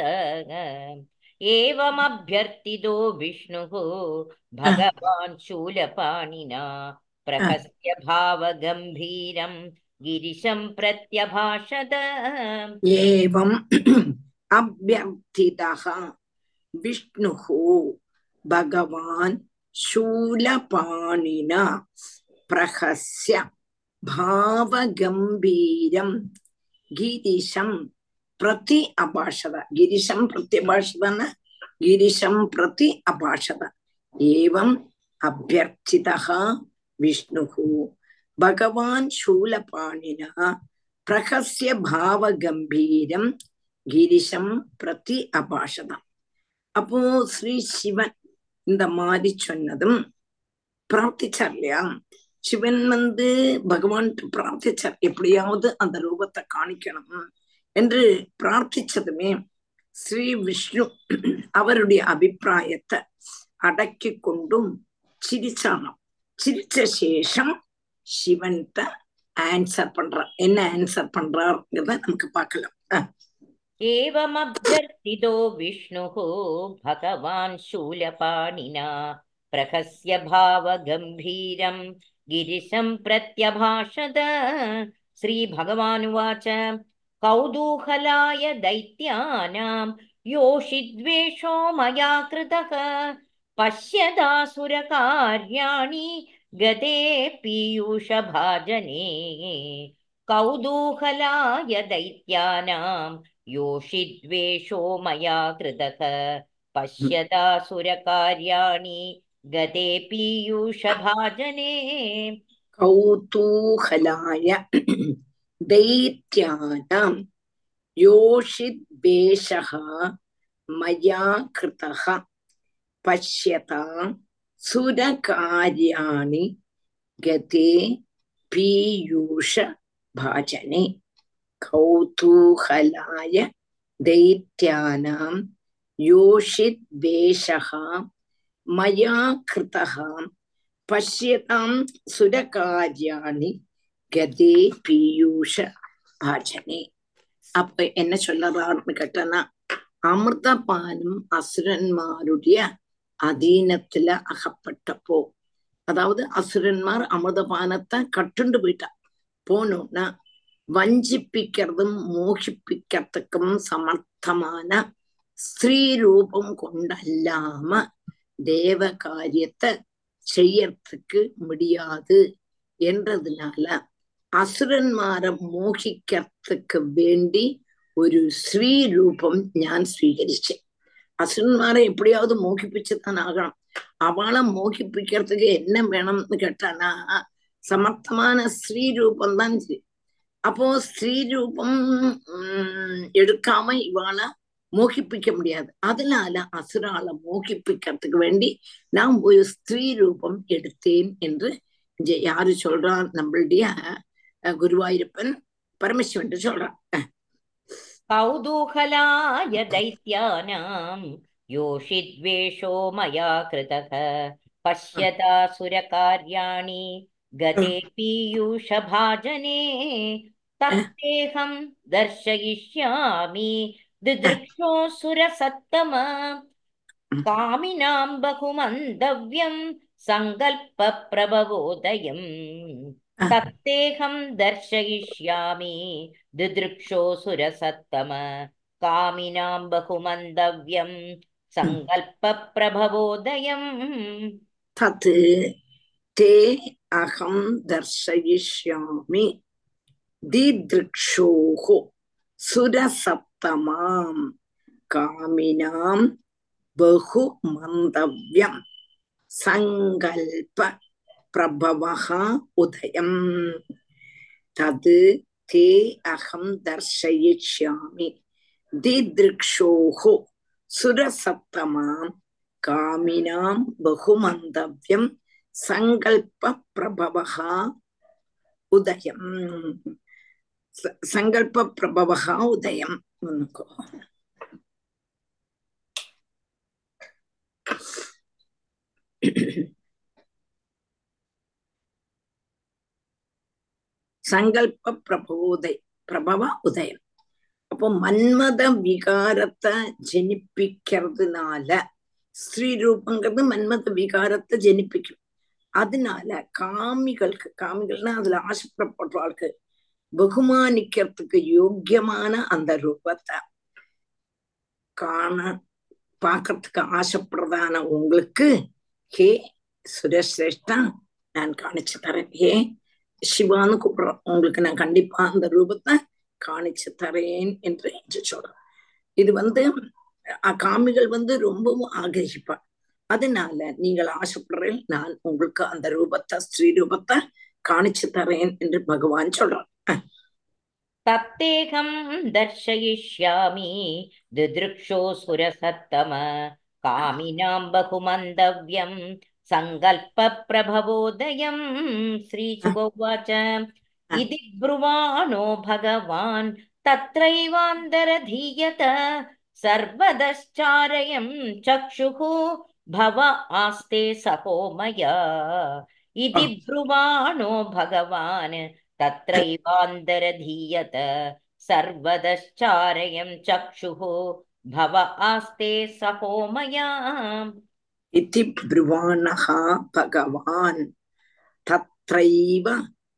एवमभ्यर्थितो विष्णुः भगवान् शूलपाणिना प्रहस्य भावगम्भीरं गिरिशं प्रत्यभाषत एवम् अभ्यर्थितः विष्णुः भगवान् शूलपाणिना प्रहस्य भावगम्भीरं गिरिशं प्रति अभाषत गिरिशं प्रत्यभाषत न गिरिशं प्रति अभाषत एवम् अभ्यर्थितः विष्णुः भगवान् शूलपाणिना प्रहस्य भावगம்பீரம் கிரிசம் பிரதி அபாஷதம் அப்போ ஸ்ரீ சிவன் இந்த மாதிரி சொன்னதும் பிரார்த்திச்சார் இல்லையா சிவன் வந்து பகவான்கிட்ட பிரார்த்திச்சார் எப்படியாவது அந்த ரூபத்தை காணிக்கணும் என்று பிரார்த்திச்சதுமே ஸ்ரீ விஷ்ணு அவருடைய அபிப்பிராயத்தை அடக்கி கொண்டும் சிரிச்சானாம் சிரிச்ச சேஷம் சிவன்கிட்ட ஆன்சர் பண்றார் என்ன ஆன்சர் பண்றாருங்கிறத நமக்கு பார்க்கலாம் அஹ். एवमभ्यर्थितो विष्णुः भगवान् शूलपाणिना प्रहस्य भावगम्भीरं गिरिशं प्रत्यभाषत श्रीभगवानुवाच कौतूहलाय दैत्यानां योषिद्वेषो मया कृतः पश्यदासुरकार्याणि गते पीयूषभाजने कौतूहलाय दैत्यानां योषिद्वेषो मया कृतः पश्यदासुरकार्याणि गते पीयूषभाजने कौतूहलाय दैत्यानां योषिद्वेषः मया कृतः पश्यता सुरकार्याणि गते पीयूष भाजने कौतूहलाय दैत्यानां योषिद्वेषः मया कृतः பஷ்யதாம் சுரகாரியாணி கதே பீயூஷ பாஜனே அப்ப என்ன சொல்லறாருன்னு கேட்டனா அமிர்தபானம் அசுரன்மாருடைய அதீனத்துல அகப்பட்டப்போ அதாவது அசுரன்மார் அமிர்தபானத்தை கட்டுண்டு போயிட்டா போனோம்னா வஞ்சிப்பிக்கிறதும் மோகிப்பிக்கிறதுக்கும் சமர்த்தமான ஸ்திரீ ரூபம் கொண்டல்லாம தேவ காரியத்தை செய்யறதுக்கு முடியாது என்றதுனால அசுரன்மாரை மோகிக்கிறதுக்கு வேண்டி ஒரு ஸ்ரீ ரூபம் ഞാൻ സ്വീകരിച്ചேன் அசுரன்மாரை எப்படியாவது மோகிப்பிச்சுதான் ஆகணும் அவளை மோகிப்பிக்கிறதுக்கு என்ன வேணும்னு கேட்டானா சமர்த்தமான ஸ்ரீ ரூபம் தான் அப்போ ஸ்ரீ ரூபம் உம் எடுக்காம இவாளை மோகிப்பிக்க முடியாது அதனால அசுரால மோகிப்பிக்கிறதுக்கு வேண்டி நான் ஒரு ஸ்திரீ ரூபம் எடுத்தேன் என்று இங்க யாரு சொல்றான் நம்மளுடைய அஹ், குருவாயூரப்பன் பரமசிவன் சொல்றான் அஹ், कौतूहलाय दैत्यानां योषिद्वेषो मया कृतः पश्यतासुरकार्याणि गते पीयूषभाजने तत्तेऽहं दर्शयिष्यामि दिदृक्षोऽसुरसत्तम कामिनां बहुमन्तव्यं सङ्कल्पप्रभवोदयम् तत्तेऽहं दर्शयिष्यामि दिदृक्षोऽसुरसत्तम कामिनां बहुमन्तव्यं सङ्कल्पप्रभवोदयम् தத் தே அகம் தர்ஷயிஷ்யாமி திதிருக்ஷோः சுரசப்தமாம் காமினாம் பகு மந்தவ்யம் சங்கல்ப பிரபவः உதயம் தத் தே அகம் தர்ஷயிஷ்யாமி திதிருக்ஷோः சுரசப்தமாம் காமினாம் பகுமந்தவ்யம் சங்கல்ப பிரபவகா உதயம் ச- சங்கல்ப பிரபவகா உதயம் உனக்கு சங்கல்ப பிரபோதை பிரபவ உதயம் அப்போ மன்மத விகாரத்தை ஜனிப்பிக்கிறதுனால ஸ்ரீரூபங்கிறது மன்மத விகாரத்தை ஜனிப்பிக்கும் அதனால காமிகளுக்கு காமிகள்னா அதுல ஆசைப்படுறவர்களுக்கு பகுமானிக்கிறதுக்கு யோக்கியமான அந்த ரூபத்தை காண பார்க்கறதுக்கு ஆசைப்படுறதான உங்களுக்கு ஹே சுரஸ்ரேஷ்டா நான் காணிச்சு தரேன் ஹே சிவான்னு கூப்பிடுறோம் உங்களுக்கு நான் கண்டிப்பா அந்த ரூபத்தை காணிச்சு தரேன் என்று என்று சொல்றேன் இது வந்து அஹ், காமிகள் வந்து ரொம்பவும் ஆகிரகிப்பா அதனால நீங்கள் ஆசைப்படுறேன் நான் உங்களுக்கு அந்த ரூபத்தை ஸ்ரீ ரூபத்தை காணிச்சு தரேன் என்று பகவான் சொல்றான் तत्तेऽहं दर्शयिष्यामि दिदृक्षोऽसुरसत्तम कामिनां बहुमन्तव्यं सङ्कल्पप्रभवोदयं श्रीशुक उवाच इति ब्रुवाणो भगवान् तत्रैवान्तरधीयत सर्वदश्चारयं चक्षुः भव आस्ते सहो मया इति ब्रुवाणो भगवान् तत्रैवान्तरधीयत सर्वदश्चारयं चक्षुः भव आस्ते सहो मया इति ब्रुवाणः भगवान् तत्रैव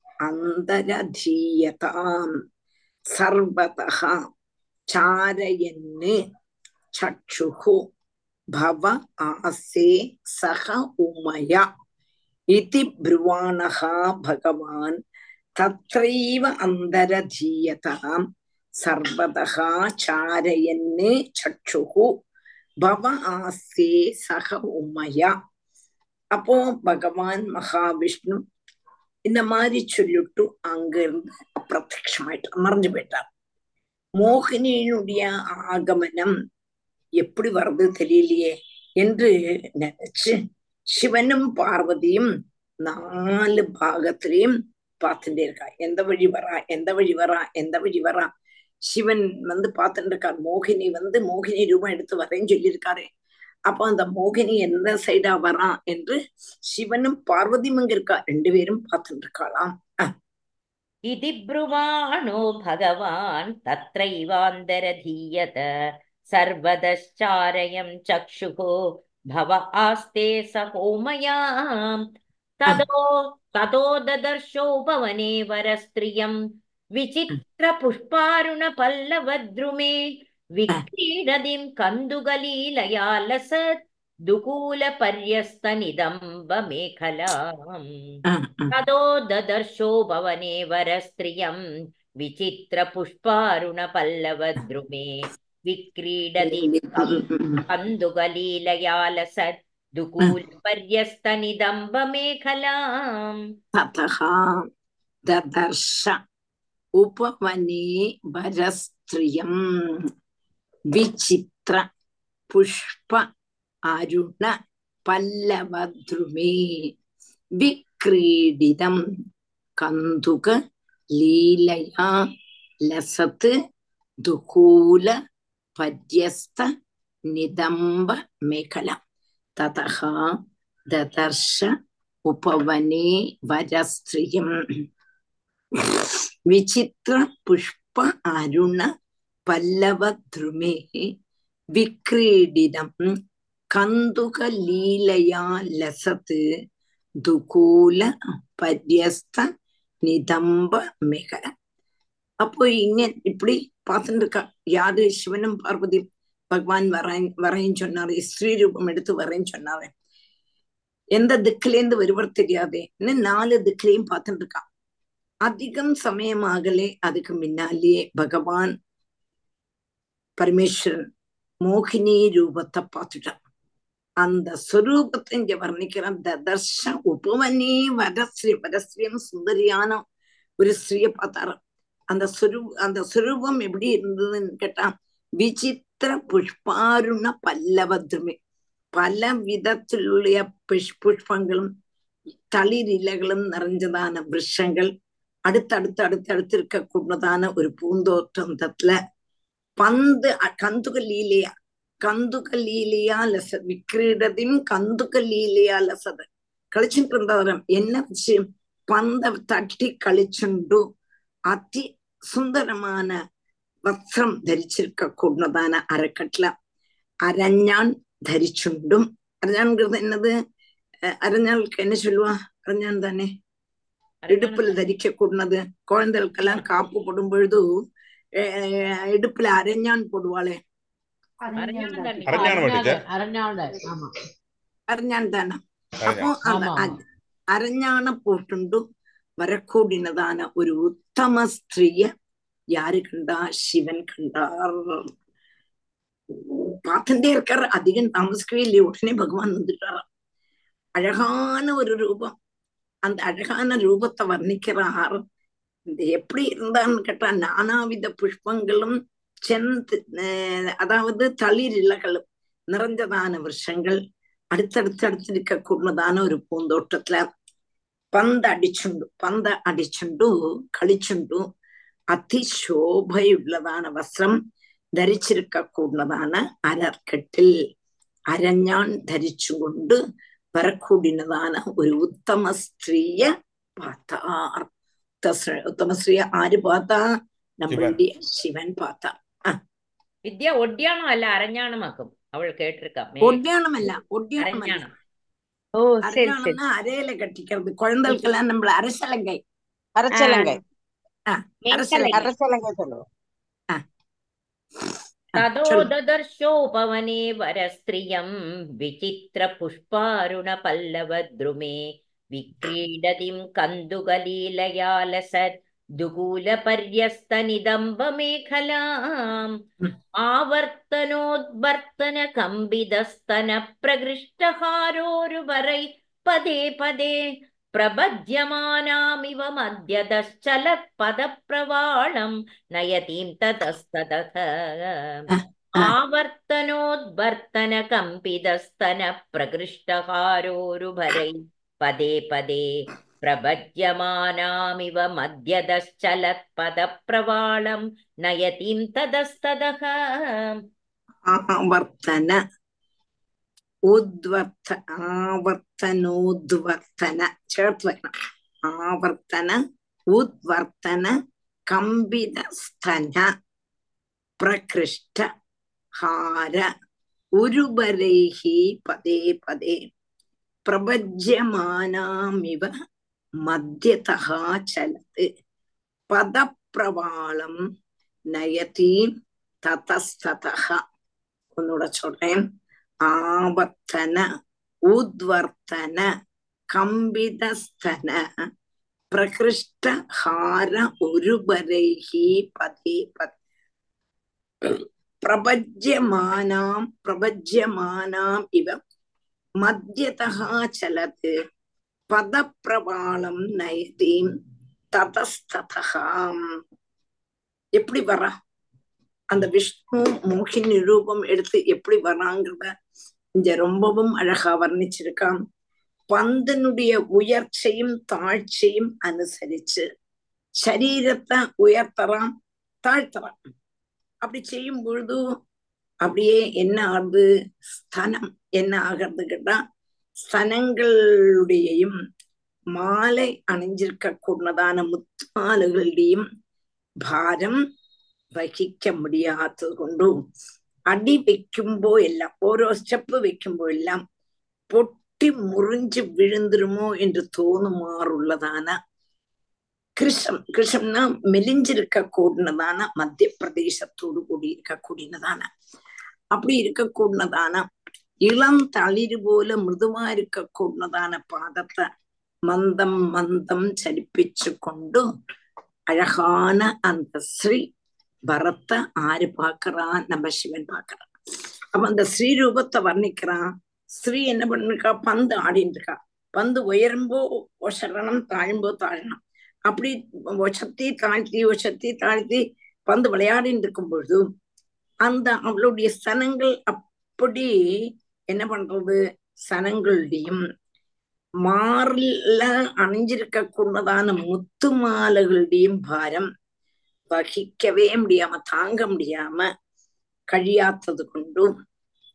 अन्तरधीयताम् सर्वतः चारयन् चक्षुः भव आसे सह उमया इति ब्रुवाणः भगवान् तत्रैव अन्तरधीयताम् सर्वतः चारयन् चक्षुः பவ ஆசே சக உமையா அப்போ பகவான் மகாவிஷ்ணு இந்த மாதிரி சொல்லிட்டு அங்கிருந்து அப்பிரத்யமாயிட்டு மறைஞ்சு போயிட்டார் மோகினியினுடைய ஆகமனம் எப்படி வருது தெரியலையே என்று நினைச்சு சிவனும் பார்வதியும் நாலு பாகத்திலையும் பார்த்துட்டே இருக்கா எந்த வழி வரா எந்த வழி வரா எந்த வழி வரா சிவன் வந்து பார்த்துட்டு இருக்கார் மோகினி வந்து மோகினி ரூபம் எடுத்து வரேன்னு சொல்லியிருக்காரு அப்போ அந்த மோகினி எந்த சைடா வரா என்று சிவனும் பார்வதியும் அங்க இருக்கா ரெண்டு பேரும் பார்த்துட்டு இருக்காளாம் इति ब्रुवाणो भगवान् तत्रैवान्तरधीयत सर्वदश्चारयं चक्षुः भव आस्ते सहोमया ततो ततो ददर्शोपवने वरस्त्रियं विचित्रपुष्पारुणपल्लवद्रुमे विक्रीडदिं कन्दुकलीलया लसत् दुकूलपर्यस्तनिदम्बमेखलाम् ततो ददर्शो भवने वरस्त्रियं विचित्रपुष्पारुणपल्लवद्रुमे विक्रीडति कन्दुकलीलया लसत् दुकूलपर्यस्तनिदम्बमेखलाम् ततः ददर्श उपवने वरस्त्रियम् विचित्र पुष्प अरुण पल्लवद्रुमे विक्रीडितम् कन्दुक लीलया लसत् दुकूल पर्यस्त निदम्ब मेखला ततः ददर्श उपवने वरस्त्रियम् विचित्र पुष्प अरुण पल्लवद्रुमे विक्रीडितम् कन्दुकलीलया लसत् दुकूल पर्यस्त நிதம்ப மேகல அப்போ இங்க இப்படி பார்த்துட்டு இருக்கா யாரு சிவனும் பார்வதி பகவான் வரேன் வரேன்னு சொன்னாரு ஸ்ரீரூபம் எடுத்து வரேன்னு சொன்னாரு எந்த திக்கிலேந்து வருவர் தெரியாதே இன்னும் நாலு திக்கிலையும் பார்த்துட்டு இருக்கான் அதிகம் சமயமாகலே அதுக்கு முன்னாலேயே பகவான் பரமேஸ்வரன் மோகினி ரூபத்தை பார்த்துட்டான் அந்த ஸ்வரூபத்தை இங்க வர்ணிக்கிறான் ததர்ஷ உபவனே வரஸ்ரீ வரஸ்ரீயம் சுந்தரியான ஒரு ஸ்ரீய பார்த்தாரு அந்த சுரூ அந்த சுரூபம் எப்படி இருந்ததுன்னு கேட்டா விசித்திர புஷ்பாருண பல்லவத்ருமே பல விதத்திலுள்ள புஷ் புஷ்பங்களும் தளிர் இலைகளும் நிறைஞ்சதான விருஷங்கள் அடுத்தடுத்து அடுத்தடுத்து இருக்கக்கூடியதான ஒரு பூந்தோற்றத்துல பந்து கந்துக லீலையா கந்துக லீலையா லச விக்கிரீடதின் கந்துக லீலையா லசத കളിച്ചിട്ട് இருந்தாரம் என்ன வச்சு പന്ത തട്ടി കളിച്ചുണ്ടു അതി സുന്ദരமான വസ്ത്രം ധരിച്ചിരിക്ക കൂടുന്നതാണ് അരക്കട്ടില അരഞ്ഞാൻ ധരിച്ചുണ്ടും അരഞ്ഞാൻகிறது என்னது அஹ் அரഞ്ഞாளுக்கு என்ன சொல்லுவா அரഞ്ഞാன் தானே இடுப்புல தரிக்க கூடனது குழந்தைகளுக்கெல்லாம் காப்பு போடும் பொழுது அஹ் இடுப்புல அரഞ്ഞാൻ போடுவாளே അറിഞ്ഞാണ് തന്നെ അറിഞ്ഞാണ് അരഞ്ഞാട് പഠിച്ചത് അരഞ്ഞാട് ആമാ அரഞ്ഞാൻ தானே അപ്പോ അറിഞ്ഞാണ് அந்த ஆமா அ- அரഞ്ഞാണ போட்டுண்டு வரக்கூடினதான ஒரு உத்தம ஸ்திரீய யாரு கண்டா சிவன் கண்டார் பார்த்துட்டே இருக்காரு அதிகம் தாமசிக்கவே இல்லையே உடனே பகவான் வந்துட்டாராம் அழகான ஒரு ரூபம் அந்த அழகான ரூபத்தை வர்ணிக்கிறார் இந்த எப்படி இருந்தான்னு கேட்டா நானாவித புஷ்பங்களும் செந்து அஹ் அதாவது தளிர் இலைகளும் நிறைஞ்சதான வருஷங்கள் അടുത്തടുത്ത് അടുത്തിരിക്ക കൂടുന്നതാന ഒരു പൂന്തോട്ടത്തില് പന്ത് അടിച്ചുണ്ടു പന്ത് അടിച്ചുണ്ടു കളിച്ചുണ്ടു അതിശോഭയുള്ളതാണ് വസ്ത്രം ധരിച്ചിരിക്ക കൂടുന്നതാണ് അരർക്കെട്ടിൽ അരഞ്ഞാൻ ധരിച്ചുകൊണ്ട് വരക്കൂടിനതാണ് ഒരു ഉത്തമ സ്ത്രീയ പാത്താർ ഉത്ത- ഉത്തമ സ്ത്രീയ ആര് പാത്താ നമ്മളുടെ ശിവൻ പാത്താ വിദ്യ ഒഡ്യാണം അല്ല അരഞ്ഞാണമാക്കും അവൾ കേട്ടിരിക്കാം മേ ഒഡ്യാണമല്ല ഒഡ്യാണമല്ല അരഞ്ഞാണം ஓ சரி சரி அரஞ்சானம்னா அரையில கட்டிக்கிறது குழந்தைகளுக்கெல்லாம் நம்மள அரசலங்கை அரச்சலங்கை ஆ அரசலங்கை அரச்சலங்கை சொல்லுவோம் ஆ, തതോ சொல்லு ദദർശോപവനേ വരസ്ത്രിയം വിചിത്ര പുഷ്പാരുണ പല്ലവദ്രുമേ വിക്രീഡതിം കന്തുകലീലയാലസത് ദുകൂലപര്യസ്തനിദംബമേഖലാം ഉം. ആവർത്തനോദ്വർത്തന കമ്പിതസ്തന പ്രകൃഷ്ടഹാരോരുവരൈ പദേ പദേ പ്രപദ്യമാനാമിവ മദ്യതശ്ചലത്പദപ്രവാളം നയതീം തതസ്തതഃ ஆ, ஆ. ആവർത്തനോദ്വർത്തന കമ്പിതസ്തന പ്രകൃഷ്ടഹാരോരുഭരൈ പദേ പദേ പ്രപദ്യമാനാമിവ മദ്യതശ്ചലത്പദപ്രവാളം നയതിം തതസ്തതഃ ആവർത്തന ഉദ്വർത്ത ആവർത്തനോദ്വർത്തന ചേർത്ത് വെക്കണം ആവർത്തന ഉദ്വർത്തന കമ്പിത സ്തന പ്രകൃഷ്ട ഹാര ഉരുബരൈഹി പദേ പദേ പ്രഭജ്യമാനാമിവ മധ്യതഃ ചലത് പദപ്രവാളം നയതീം തതസ്തതഃ ഒന്നുകൂടെ ചൊല്ലേൻ ആവർത്തന ഉദ്വർത്തന കമ്പിതസ്തന പ്രകൃഷ്ടഹാര ഉരുബരൈഹി പദേ പദേ പ്രപജ്യമാനാം പ്രപജ്യമാനാം ഇവ മധ്യതഃ ചലത് പദപ്രവാളം നയതീം തതസ്തതഃ எப்படி வரா அந்த விஷ்ணு மோகினி ரூபம் எடுத்து எப்படி வராங்கிறத இங்க ரொம்பவும் அழகா வர்ணிச்சிருக்கான் பந்தனுடைய உயர்ச்சையும் தாழ்ச்சியும் அனுசரிச்சு சரீரத்தை உயர்த்தறான் தாழ்த்தறான் அப்படி செய்யும் பொழுது அப்படியே என்ன ஆகுது ஸ்தனம் என்ன ஆகிறது கேட்டா ஸ்தனங்களுடையும் மாலை அணிஞ்சிருக்க கூடதான முத்தாளுകളുടെയും ഭാരം വഹിക്ക മുടിയാത്തത് കൊണ്ടും അടി വെക്കുമ്പോ എല്ലാം ഓരോ സ്റ്റെപ്പ് വെക്കുമ്പോ എല്ലാം പൊട്ടി മുറിஞ்சு விழுந்துருமோ என்று தோணுமாறுள்ளதான கிருஷம் கிருஷம்னா மெலிஞ்சிருக்க கூடினதான மத்திய பிரதேசத்தோடு கூடி இருக்க கூடினதான அப்படி இருக்க கூடினதான இளம் தளிர் போல மிருதுவா இருக்க கூடினதான பாதத்தை மந்தம் மந்தம் சலிப்பிச்சு கொண்டு அழகான அந்த ஸ்ரீ பரத்தை ஆறு பாக்குறான் நம்ம சிவன் பாக்குறான் அப்ப அந்த ஸ்ரீ ரூபத்தை வர்ணிக்கிறான் ஸ்ரீ என்ன பண்ணிருக்கா பந்து ஆடிட்டு இருக்கா பந்து உயரும்போ ஒசரணம் தாழும்போ தாழணும் அப்படி ஒசத்தி தாழ்த்தி ஒசத்தி தாழ்த்தி பந்து விளையாடிட்டு இருக்கும் பொழுது அந்த அவளுடைய சனங்கள் அப்படி என்ன பண்றது சனங்களுடையும் மாറിல அணிஞ்சிருக்க கூடதான முத்து மாலைகளுடையும் பாரம் வகிக்கவே முடியாம தாங்க முடியாம കഴിയാത്തത് കൊണ്ടും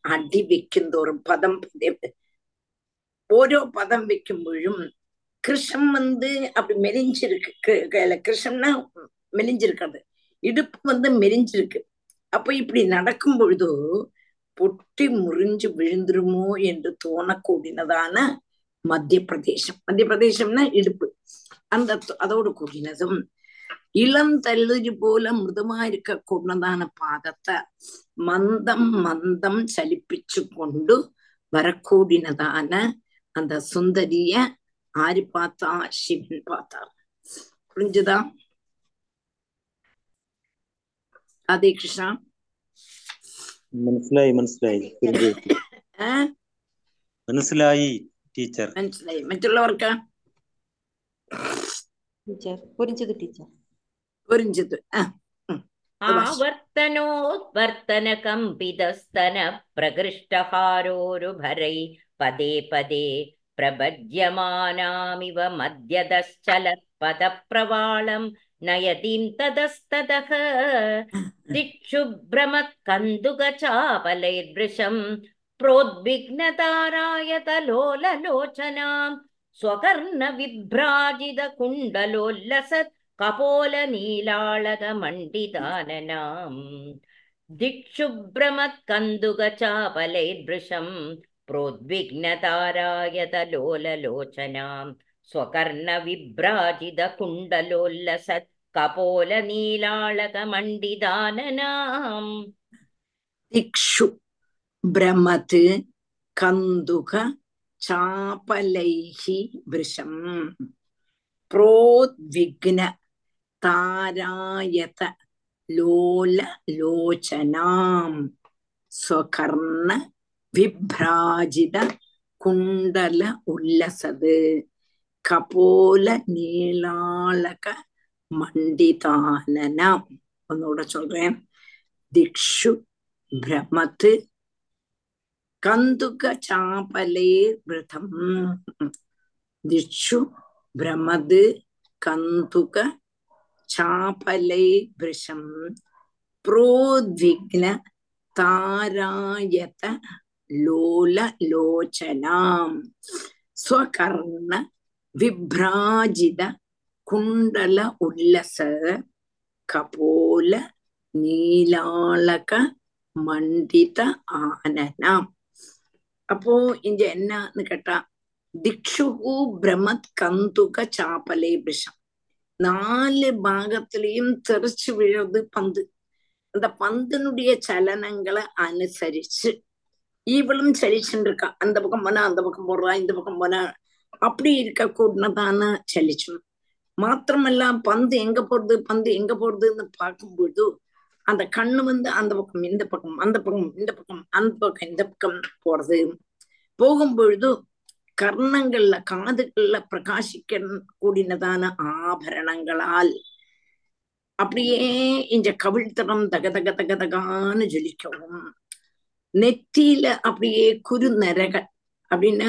അടി വെക്കും തോറും പദം പദം ഓരോ പദം വെക്കുമ്പോഴും கிருஷ்ணம் வந்து அப்படி மெலிஞ்சிருக்கு கி- கையில கிருஷ்ணம்னா மெலிஞ்சிருக்கிறது இடுப்பு வந்து மெலிஞ்சிருக்கு அப்ப இப்படி நடக்கும் பொழுது பொட்டி முறிஞ்சு விழுந்துருமோ என்று தோணக்கூடினதான மத்திய பிரதேசம் மத்திய பிரதேசம்னா இடுப்பு அந்த த- அதோடு கூடினதும் இளம் தள்ளுரி போல மிருதுமா இருக்க கூடதான பாதத்தை மந்தம் மந்தம் சலிப்பிச்சு கொண்டு வரக்கூடினதான அந்த சுந்தரிய ஆரு பார்த்தா சிவன் பார்த்தார் புரிஞ்சுதா அதே கிருஷ்ணா മനസ്സിലായി മനസ്സിലായി പുരിഞ്ചു ஆஹ் മനസ്സിലായി ടീച്ചർ മനസ്സിലായി മറ്റുള്ളവർക്ക് ടീച്ചർ പുരിഞ്ചത് ടീച്ചർ പുരിഞ്ചത് ആ ആവർത്തനോദ്വർത്തനകമ്പിതസ്തന പ്രകൃഷ്ടഹാരോരുഭരൈ പദേ പദേ പ്രഭജ്യമാനാമിവ മദ്യതശ്ചലത്പദപ്രവാളം നയതിം തതസ്തതഃ ദിക്ഷുഭ്രമക്കന്തുകചാപലൈർവൃശം പ്രോദ്വിഗ്നതാരായതലോലലോചനാം സ്വകർണവിഭ്രാജിതകുണ്ടലോല്ലസത് കപോലനീലാളകമണ്ഡിതാനനാം ദിക്ഷുഭ്രമത്കന്തുകചാപലൈർവൃശം പ്രോദ്വിഗ്നതാരായതലോലലോചനാം സ്വകർണവിഭ്രാജിതകുണ്ടലോല്ലസത് കപോലനീലാളകമണ്ഡിതാനനാം ദിക്ഷു ഭ്രമത് കന്തുക ചാപലൈഹി വൃശം പ്രോദ്വിഗ്ന താരായത ലോല ലോചനാം സ്വകർണ വിഭ്രാജിത കുണ്ടല ഉല്ലസത് കപോല നീളാളക മണ്ഡിതാനന ഒന്നുകൂടെ சொல்றேன் ദിക്ഷു ഭ്രമത് കന്തുക ചാപലേ വൃതം ദിക്ഷു ഭ്രമത് കന്തുക ചാപലേ വൃശം പ്രോദ്വിഗ്ന താരായത ലോല ലോചനാം സ്വകർണ വിഭ്രാജിത കുണ്ടല ഉല്ലസ കപോല നീലാളക மண்டித ஆனனாம் அப்போ இங்க என்னன்னு கேட்டா திக்ஷுகு பிரமத் கந்துக சாப்பலே விஷம் நாலு பாகத்திலையும் தெறிச்சு விழுறது பந்து அந்த பந்தினுடைய சலனங்களை அனுசரிச்சு இவளும் சலிச்சுட்டு இருக்கா அந்த பக்கம் போனா அந்த பக்கம் போடுறா இந்த பக்கம் போனா அப்படி இருக்க கூடதான சலிச்சணும் மாத்திரமல்ல பந்து எங்க போடுது பந்து எங்க போடுதுன்னு பார்க்கும்போது அந்த கண்ணு வந்து அந்த பக்கம் இந்த பக்கம் அந்த பக்கம் இந்த பக்கம் அந்த பக்கம் இந்த பக்கம் போறது போகும் பொழுது கர்ணங்கள்ல காதுகள்ல பிரகாசிக்க கூடினதான ஆபரணங்களால் அப்படியே இந்த கவிழ்த்தடம் தக தக தக தகான்னு ஜொலிக்கவும் நெத்தியில அப்படியே குறுநரகள் அப்படின்னா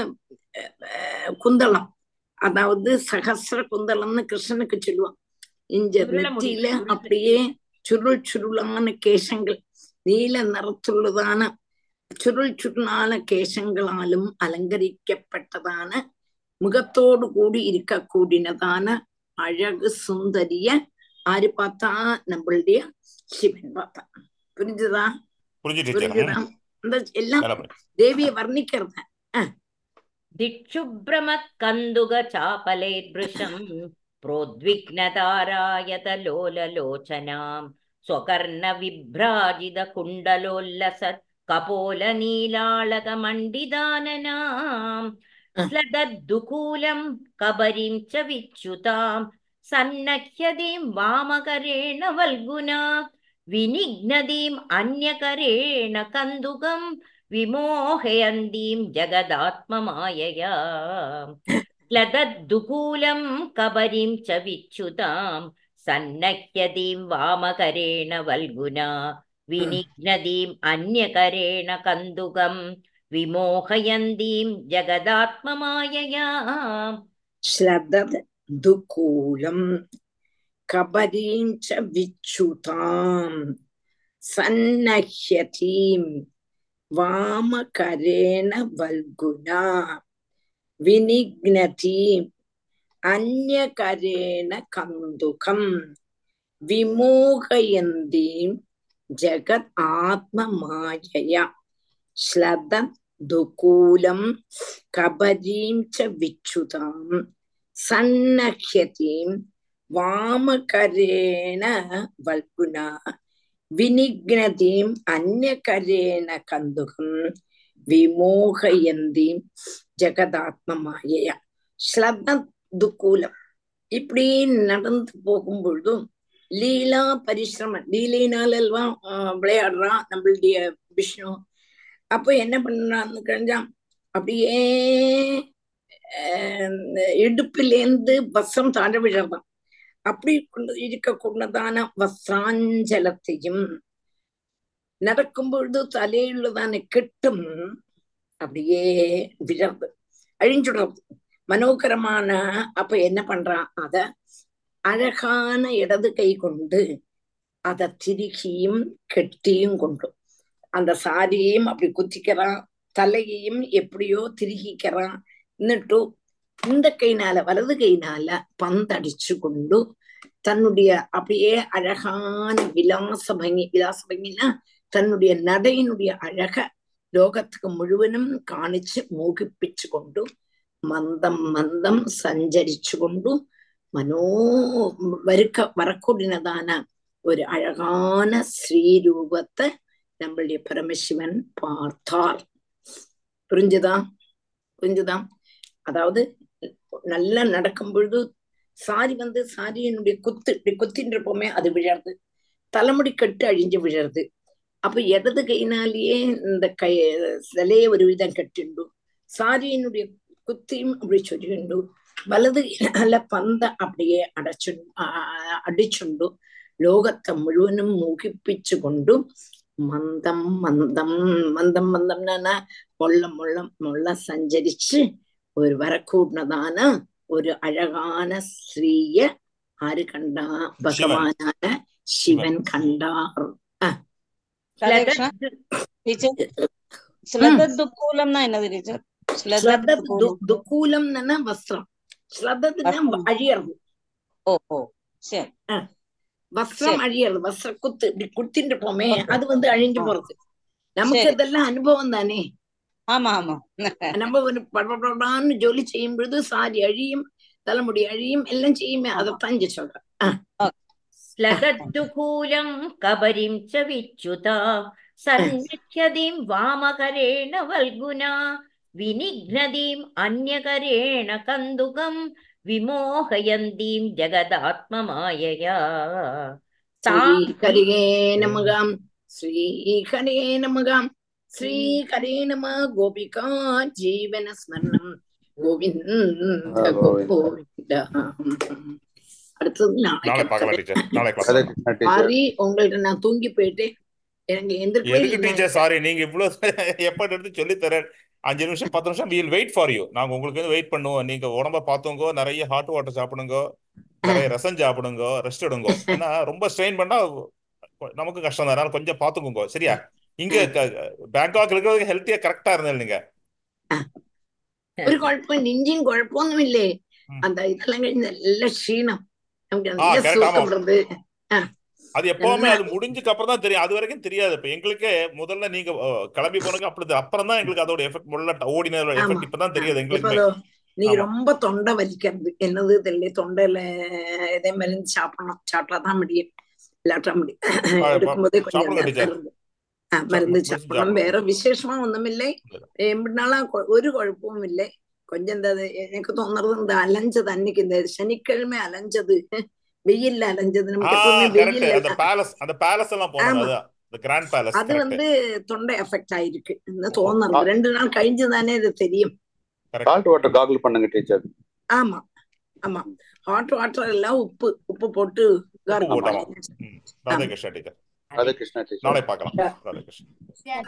அஹ், குந்தளம் அதாவது சகசிர குந்தளம்னு கிருஷ்ணனுக்கு சொல்லுவான் இந்த சுருள முடி, நெத்தியில சுருள் அப்படியே சுருள் சுருளான கேசங்கள் நீல நிறத்துள்ளதான சுருள் சுருளான கேசங்களாலும் அலங்கரிக்கப்பட்டதான முகத்தோடு கூடி இருக்கக்கூடியதான அழகு சுந்தரிய ஆரு பார்த்தா நம்மளுடைய சிவன் பார்த்தா புரிஞ்சுதா புரிஞ்சு டீச்சர் புரிஞ்சுதா இந்த எல்லாம் நல்லா புரியுது. தேவியை வர்ணிக்கிறத दिक्षुभ्रमत्कन्दुकचापलैर्भृशं प्रोद्विग्नतारायतलोललोचनां स्वकर्णविभ्राजितकुण्डलोल्लसत् कपोलनीलाळकमण्डिदाननाम् स्लदद्दुकूलं कबरीं च विच्युतां सन्नह्यदीं वामकरेण वल्गुना विनिघ्नदीम् अन्यकरेण कन्दुकं विमोहयन्तीं जगदात्ममायया लदद्दुकूलं कबरीं च विच्युतां सन्नह्यदीं वामकरेण वल्गुना विनिघ्नदीम् अन्यकरेण कन्दुकं विमोहयन्तीं जगदात्ममायया श्लदद् दुकूलं कबरीं च विच्युतां सन्नह्यतीं வாமகரேண வல்குணா வினிக்னதி அந்யகரேண கந்துகம் விமோகயந்தீம் ஜகத் ஆத்ம மாயயா ஸ்லதத் துகூலம் கபரீம் ச விச்சுதாம் சன்னஹ்யதீம் வாமகரேண வல்குணா வினிக்னதீம் அந்யகரேண கந்துகம் விமோகயந்தீம் ஜெகதாத்ம மாயையா ஸ்லத துக்கூலம் இப்படி நடந்து போகும் பொழுதும் லீலா பரிசிரமம் லீலையினாலல்வா விளையாடுறான் நம்மளுடைய விஷ்ணு அப்போ என்ன பண்றான்னு கழிஞ்சா அப்படியே இடுப்பிலேந்து வசம் தாழ விழறான் அப்படி கொண்டு இருக்கக்கூடதான வஸ்திராஞ்சலத்தையும் நடக்கும் பொழுது தலையுள்ளதான கெட்டும் அப்படியே விழறது அழிஞ்சுடுறது மனோகரமான அப்ப என்ன பண்றான் அத அழகான இடது கை கொண்டு அத திருகியும் கெட்டியும் கொண்டு அந்த சாரியையும் அப்படி குத்திக்கிறான் தலையையும் எப்படியோ திருகிக்கிறான் എന്നിട്ടു இந்த கைனால வலது கைனால பந்தடிச்சு கொண்டு தன்னுடைய அப்படியே அழகான விலாச பங்கி விலாச பங்கினா தன்னுடைய நடையினுடைய அழக ലോകத்துக்கு മുഴുവനും കാണിച്ച് മോഹിപ്പിച്ചു കൊണ്ടു മന്ദം മന്ദം സഞ്ചരിച്ചു കൊണ്ടു മനോ വരുക്ക വരക്കൂടിനതാന ഒരു അഴകാന ശ്രീരൂപത്തെ നമ്മളുடைய பரமசிவன் பார்த்தார் புரிஞ்சுதா புரிஞ்சுதா அதாவது நல்லா நடக்கும் பொழுது சாரி வந்து சாரியினுடைய குத்து இப்படி குத்தின்னு இருப்போமே அது விழறது தலைமுடி கட்டு அழிஞ்சு விழறது அப்ப இடது கையினாலேயே இந்த கை சிலைய ஒரு விதம் கட்டிண்டு சாரியினுடைய குத்தியும் அப்படி ചൊരിയുണ്ടു വലത് നല്ല പന്ത அப்படியே അടച്ചു അടിച്ചുണ്ടു ലോകത്തെ മുഴുവനും മോഹിപ്പിച്ചുകൊണ്ടു മന്ദം മന്ദം മന്ദം മന്ദം എന്നാ മുള്ള മുള്ള മുള്ള സഞ്ചരിച്ച് ഒരു വരക്കൂടുന്നതാണ് ഒരു അഴകാന സ്ത്രീയ ആര് കണ്ട ഭഗവാനാன ശിവൻ കണ്ടാർ டீச்சர் ஸ்லதத் துக்கூலம்னா என்னது டீச்சர் ஸ்லதத் துக்கூலம் துக்கூலம்னா வஸ்திரம் ஸ்லதத்துனா அழியறது ஓ ஓ சரி வஸ்திரம் அழியறது வஸ்திர குத்து இப்படி குத்திட்டு இருப்போமே அது வந்து அழிஞ்சு போறது நமக்கு இதெல்லாம் அனுபவம் தானே ஆமா ஆமா நம்ம ஒரு படபடான்னு ஜொலி செய்யும் பொழுது சாரி அழியும் தலைமுடி அழியும் எல்லாம் செய்யுமே அதைத்தான் இங்க சொல்றேன் ஸ்லதத்துகூலம் கபரிம் ச விச்சுதா சன்னக்யதிம் வாமகரேண வல்குனா வினிக்னதீம் அந்யகரேண கந்துகம் விமோகயந்தீம் ஜகதாத்மமாயயா ஸ்ரீகரே நமகாம் ஸ்ரீகரே நமகாம் ஸ்ரீகரே நம கோபிகா ஜீவன ஸ்மரணம் கோவிந்த கோவிந்த அடுத்தது நாளை பார்க்கலாம் டீச்சர் நாளை பார்க்கலாம் சாரி உங்கள்ட்ட நான் தூங்கி போயிட்டேன் எனக்கு எந்திரிக்கவே எதுக்கு டீச்சர் சாரி நீங்க இவ்வளவு எஃபர்ட் எடுத்து சொல்லி தரேன் அஞ்சு நிமிஷம் பத்து நிமிஷம் வீல் வெயிட் ஃபார் யூ நாங்க உங்களுக்கு வந்து வெயிட் பண்ணுவோம் நீங்க உடம்ப பார்த்தோங்க நிறைய ஹாட் வாட்டர் சாப்பிடுங்க நிறைய ரசம் சாப்பிடுங்க ரெஸ்ட் எடுங்க ஏன்னா ரொம்ப ஸ்ட்ரெயின் பண்ணா நமக்கு கஷ்டம் தான் அதனால கொஞ்சம் பாத்துக்கோங்க சரியா இங்க பேங்காக் இருக்கிறது ஹெல்த்தியா கரெக்டா இருந்தேன் நீங்க ഒരു കുഴപ്പം നെഞ്ചിയും കുഴപ്പമൊന്നുമില്ലേ அந்த இதெல்லாம் കഴിഞ്ഞ நல்ல க்ஷீணம் நமக்கு நல்ல சூக்கம் வருது அது எப்பவுமே அது முடிஞ்சுக்கு அப்புறம் தான் தெரியும் அது வரைக்கும் தெரியாது இப்ப எங்களுக்கு முதல்ல நீங்க கிளம்பி போனது அப்படி அப்புறம் தான் எங்களுக்கு அதோட எஃபெக்ட் முள்ள ஓடினதோட எஃபெக்ட் இப்பதான் தெரியாது எங்களுக்கு நீ ரொம்ப தொண்டை வலிக்கிறது என்னது தெரியல தொண்டையில எதே மருந்து சாப்பிடணும் சாப்பிட்டா தான் முடியும் இல்லாட்டா முடியும் எடுக்கும்போதே கொஞ்சம் மருந்து சாப்பிடணும் வேற விசேஷமா ஒண்ணுமில்லை எப்படினாலும் ஒரு குழப்பமும் இல்லை கொஞ்சம் இந்த எனக்கு தோணுறது இந்த அலைஞ்சது அன்னைக்கு இந்த சனிக்கிழமை அலைஞ்சது வெயில்ல அலைஞ்சது நமக்கு எப்பவுமே வெயில் அது வந்து தொண்டை எஃபெக்ட் ஆயிருக்கு தோணுறது ரெண்டு நாள் கழிஞ்சுதானே இது தெரியும் சால்ட் வாட்டர் காகுல் பண்ணுங்க டீச்சர் ஆமா ஆமா ஹாட் வாட்டர் எல்லாம் உப்பு உப்பு போட்டு ராதே கிருஷ்ணா டீச்சர் ராதே கிருஷ்ணா டீச்சர் நாளை பார்க்கலாம் ராதே கிருஷ்ணா